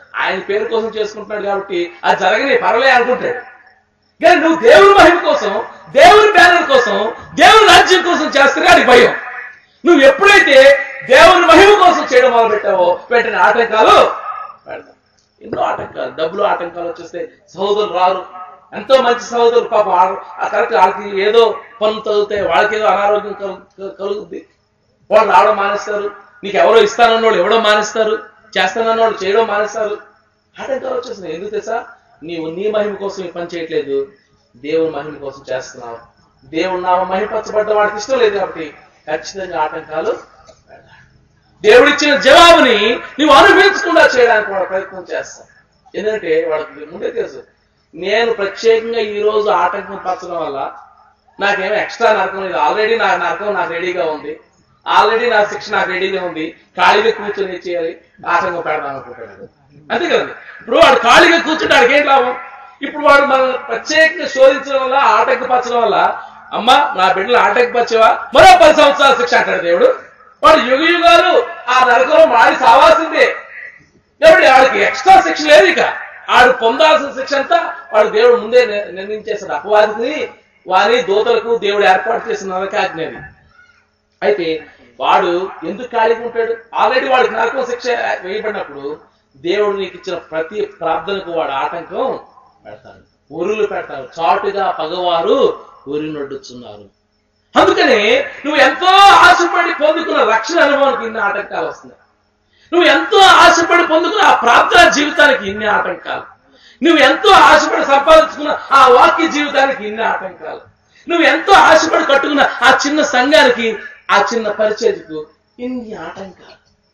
ఆయన పేరు కోసం చేసుకుంటున్నాడు కాబట్టి అది జరగని పర్లే అనుకుంటాడు కానీ నువ్వు దేవుని మహిమ కోసం దేవుని బ్యానర్ కోసం దేవుని రాజ్యం కోసం చేస్తున్నా అది భయం నువ్వు ఎప్పుడైతే దేవుని మహిమ కోసం చేయడం మొదలు పెట్టావో పెట్టిన ఆటంకాలు పెడతాం ఎన్నో ఆటంకాలు డబ్బులు ఆటంకాలు వచ్చేస్తే సహోదరులు రారు ఎంతో మంచి సహోదరులు పాపం ఆ- ఆ కరెక్ట్ వాళ్ళకి ఏదో పనులు తగ్గుతాయి వాళ్ళకి ఏదో అనారోగ్యం కలు- కలుగుద్ది వాళ్ళు రావడం మానేస్తారు నీకు ఎవరో ఇస్తానన్న వాళ్ళు ఎవడో మానేస్తారు చేస్తానన్న వాళ్ళు చేయడం మానేస్తారు ఆటంకాలు వచ్చేస్తున్నాయి ఎందుకు తెలుసా నీవు నీ మహిమ కోసం ఈ పని చేయట్లేదు దేవుని మహిమ కోసం చేస్తున్నావు దేవుని నామ మహిమపరచబడ్డ వాడికి ఇష్టం లేదు కాబట్టి ఖచ్చితంగా ఆటంకాలు పెడతాడు. దేవుడిచ్చిన జవాబుని నువ్వు అనుభవించకుండా చేయడానికి వాడు ప్రయత్నం చేస్తాం ఎందుకంటే వాడికి ముందే తెలుసు నేను ప్రత్యేకంగా ఈ రోజు ఆటంకం పరచడం వల్ల నాకేమో ఎక్స్ట్రా నరకం లేదు ఆల్రెడీ నా నరకం నాకు రెడీగా ఉంది ఆల్రెడీ నా శిక్ష నాకు రెడీగా ఉంది ఖాళీగా కూర్చొని ఏం చేయాలి ఆటంకం పెడదాం అనుకుంటాడు అంతే కదండి ఇప్పుడు వాడు ఖాళీగా కూర్చుంటే వాడికి ఏం లాభం ఇప్పుడు వాడు మనం ప్రత్యేకంగా శోధించడం వల్ల ఆటంకపరచడం వల్ల అమ్మా నా బిడ్డలు ఆటంకపరిచేవా మరో పది సంవత్సరాల శిక్ష అంటాడు దేవుడు వాడు యుగ యుగాలు ఆ నరకంలో మాడి సావాల్సిందే దేవుడు వాడికి ఎక్స్ట్రా శిక్ష లేదు ఇక ఆడు పొందాల్సిన శిక్ష అంతా వాడు దేవుడు ముందే నిర్- నిర్ణయించేస్తాడు అపవాదిని వారి దూతలకు దేవుడు ఏర్పాటు చేసిన నరకాజ్ఞ అది అయితే వాడు ఎందుకు ఖాళీగా ఉంటాడు ఆల్రెడీ వాడికి నరకం శిక్ష వేయబడినప్పుడు దేవుడు నీకు ఇచ్చిన ప్రతి ప్రార్థనకు వాడు ఆటంకం పెడతాడు ఊరులు పెడతాడు చాటుగా పగవారు ఊరి నొడ్డుచున్నారు అందుకని నువ్వు ఎంతో ఆశపడి పొందుకున్న రక్షణ అనుభవానికి ఇన్ని ఆటంకాలు వస్తున్నాయి నువ్వు ఎంతో ఆశపడి పొందుకున్న ఆ ప్రార్థన జీవితానికి ఇన్ని ఆటంకాలు నువ్వు ఎంతో ఆశపడి సంపాదించుకున్న ఆ వాక్య జీవితానికి ఇన్ని ఆటంకాలు నువ్వు ఎంతో ఆశపడి కట్టుకున్న ఆ చిన్న సంఘానికి ఆ చిన్న పరిచయకు ఇన్ని ఆటంకాలు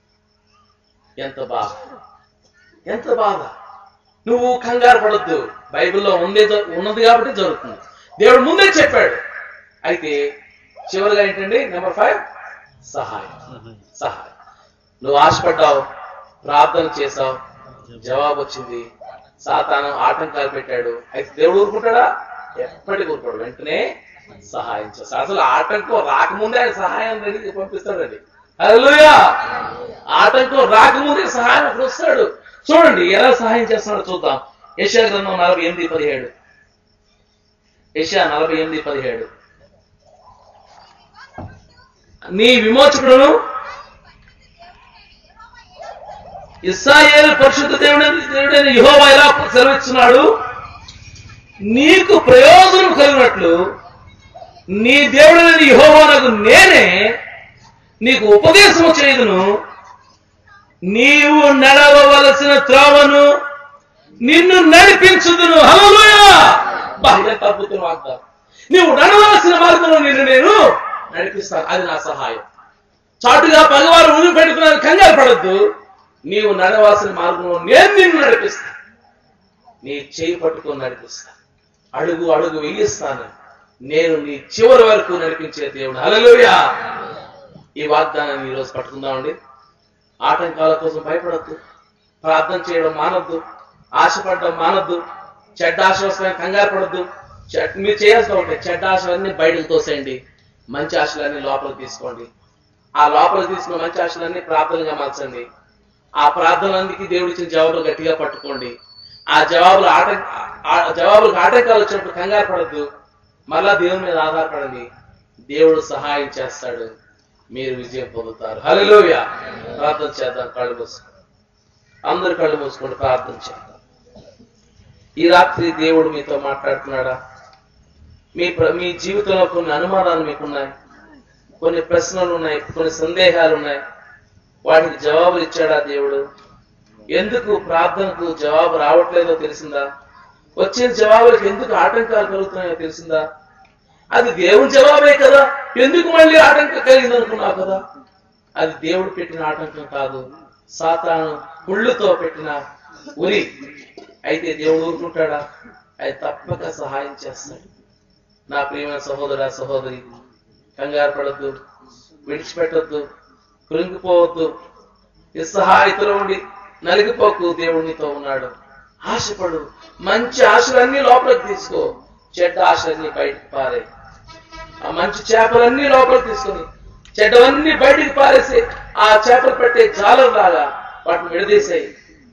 ఎంత బాధ ఎంత బాధ నువ్వు కంగారు పడొద్దు బైబిల్లో ఉందే జ- ఉన్నది కాబట్టి జరుగుతుంది దేవుడు ముందే చెప్పాడు అయితే చివరిగా ఏంటండి నెంబర్ ఫైవ్ సహాయం సహాయం నువ్వు ఆశపడ్డావు ప్రార్థన చేసావు జవాబు వచ్చింది సాతానం ఆటంకాలు పెట్టాడు అయితే దేవుడు ఊరుకుంటాడా ఎప్పటికి ఊరుకోడు వెంటనే సహాయం చేస్తాడు అసలు ఆటంకం రాకముందే ఆయన సహాయం రెడీ పంపిస్తాడండి హల్లెలూయా ఆటంకం రాకముందే సహాయం అక్కడ వస్తాడు చూడండి ఎలా సహాయం చేస్తున్నాడో చూద్దాం యశా గ్రంథం నలభై ఎనిమిది పదిహేడు యశా నలభై ఎనిమిది పదిహేడు నీ విమోచకుడును ఇస్రాయేల్ పరిశుద్ధ దేవుడైన దేవుడైన యెహోవా ఎలా సెలవిస్తున్నాడు నీకు ప్రయోజనం కలిగినట్లు నీ దేవుడైన యెహోవానకు నేనే నీకు ఉపదేశము చేయదును నీవు నడవవలసిన త్రోవను నిన్ను నడిపించుదును హల్లెలూయా బా ఎంత అద్భుతం వాగ్దానం నీవు నడవలసిన మార్గంలో నిన్ను నేను నడిపిస్తాను అది నా సహాయం చాటుగా పగవారు ఉని పెట్టుకున్నాను కంగారు పడద్దు నీవు నడవాల్సిన మార్గంలో నేను నిన్ను నడిపిస్తాను నీ చేయి పట్టుకొని నడిపిస్తాను అడుగు అడుగు వేయిస్తాను నేను నీ చివరి వరకు నడిపించే దేవుడు హల్లెలూయా ఈ వాగ్దానాన్ని ఈరోజు పట్టుకుందామండి ఆటంకాల కోసం భయపడద్దు ప్రార్థన చేయడం మానద్దు ఆశపడడం మానద్దు చెడ్డ ఆశ వస్తాయని కంగారు పడద్దు చెడ్- మీరు చేయాల్సిన ఉంటాయి చెడ్డ ఆశలన్నీ బయటకు తోసేయండి మంచి ఆశలన్నీ లోపలికి తీసుకోండి ఆ లోపలికి తీసుకున్న మంచి ఆశలన్నీ ప్రార్థనగా మార్చండి ఆ ప్రార్థనలన్నిటికీ దేవుడు ఇచ్చిన జవాబులు గట్టిగా పట్టుకోండి ఆ జవాబులు ఆట ఆ జవాబులకు ఆటంకాలు వచ్చినప్పుడు కంగారు పడద్దు మళ్ళా దేవుని మీద ఆధారపడండి దేవుడు సహాయం చేస్తాడు మీరు విజయం పొందుతారు హల్లెలూయా ప్రార్థన చేద్దాం కళ్ళు మూసుకోండి అందరు కళ్ళు మూసుకోండి ప్రార్థన చేద్దాం ఈ రాత్రి దేవుడు మీతో మాట్లాడుతున్నాడా మీ ప్ర- మీ జీవితంలో కొన్ని అనుమానాలు మీకున్నాయి కొన్ని ప్రశ్నలు ఉన్నాయి కొన్ని సందేహాలు ఉన్నాయి వాటికి జవాబులు ఇచ్చాడా దేవుడు ఎందుకు ప్రార్థనకు జవాబు రావట్లేదో తెలిసిందా వచ్చిన జవాబులకు ఎందుకు ఆటంకాలు కలుగుతున్నాయో తెలిసిందా అది దేవుని జవాబే కదా ఎందుకు మళ్ళీ ఆటంకం కలిగింది అనుకున్నావు కదా అది దేవుడు పెట్టిన ఆటంకం కాదు సాతాను ముళ్ళుతో పెట్టిన ఉరి అయితే దేవుడు ఊరుకుంటాడా అది తప్పక సహాయం చేస్తాడు నా ప్రియమైన సహోదర సహోదరి కంగారు పడద్దు విడిచిపెట్టద్దు కృంగిపోవద్దు నిస్సహాయతలో ఉండి నలిగిపోకు దేవుడు నీతో ఉన్నాడు ఆశపడు మంచి ఆశలన్నీ లోపలికి తీసుకో చెడ్డ ఆశలన్నీ బయటకు పారే ఆ మంచి చేపలన్నీ లోపలికి తీసుకొని చెడ్డవన్నీ బయటికి పారేసి ఆ చేపలు పెట్టే జాలం లాగా వాటిని విడదీసేయి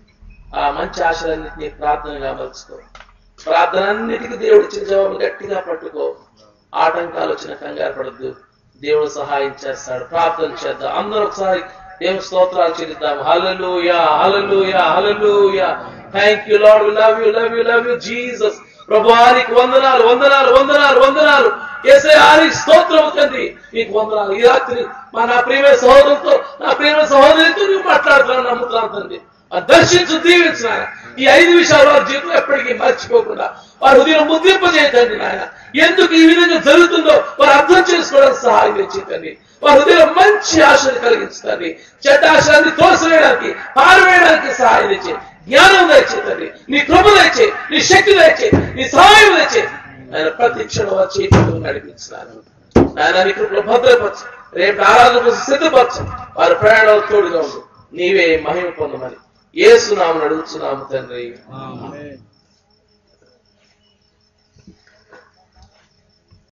ఆ మంచి ఆశలన్నింటినీ ప్రార్థనగా మలుచుకో ప్రార్థన అన్నిటికీ దేవుడు ఇచ్చిన జవాబు గట్టిగా పట్టుకో ఆటంకాలు వచ్చిన కంగారు పడద్దు దేవుడు సహాయం చేస్తాడు ప్రార్థన చేద్దాం అందరూ ఒకసారి దేవుని స్తోత్రాలు చెల్లిద్దాం హల్లెలూయా హల్లెలూయా హల్లెలూయా thank you Lord we love you love you love you Jesus ప్రభువానికి వందనాలు వందనాలు వందనాలు వందనాలు ఏసే ఆరి స్తోత్రం తండ్రి నీకు వందనాలు ఈ రాత్రి మా నా ప్రియమైన సహోదరులతో నా ప్రియమైన సహోదరితో నువ్వు మాట్లాడుతున్నాను నమ్ముతున్నాను తండ్రి ఆ దర్శించు దీవించిన ఈ ఐదు విషయాలు వారి జీవితం ఎప్పటికీ మర్చిపోకుండా వారి హృదయం ముద్రింపజేయతండి నాయన ఎందుకు ఈ విధంగా జరుగుతుందో వారు అర్థం చేసుకోవడానికి సహాయం తెచ్చేతండి వారి హృదయం మంచి ఆశను కలిగించండి చెడ్డ ఆశయాన్ని తోసివేయడానికి పారవేయడానికి సహాయం తెచ్చే జ్ఞానం తెచ్చేతండి నీ కృప తెచ్చే నీ శక్తి తెచ్చే నీ సహాయం తెచ్చే ఆయన ప్రతి క్షణం వారి చేతులు నడిపించినాను నాయన నీ కృపలో భద్రపరచు రేపు ఆరాధన కోసం సిద్ధపరచు వారి ప్రయాణాలు తోడుగా ఉండు నీవే మహిమ పొందమని ఏసునామని అడుగుతున్నాము తండ్రి
ఆమేన్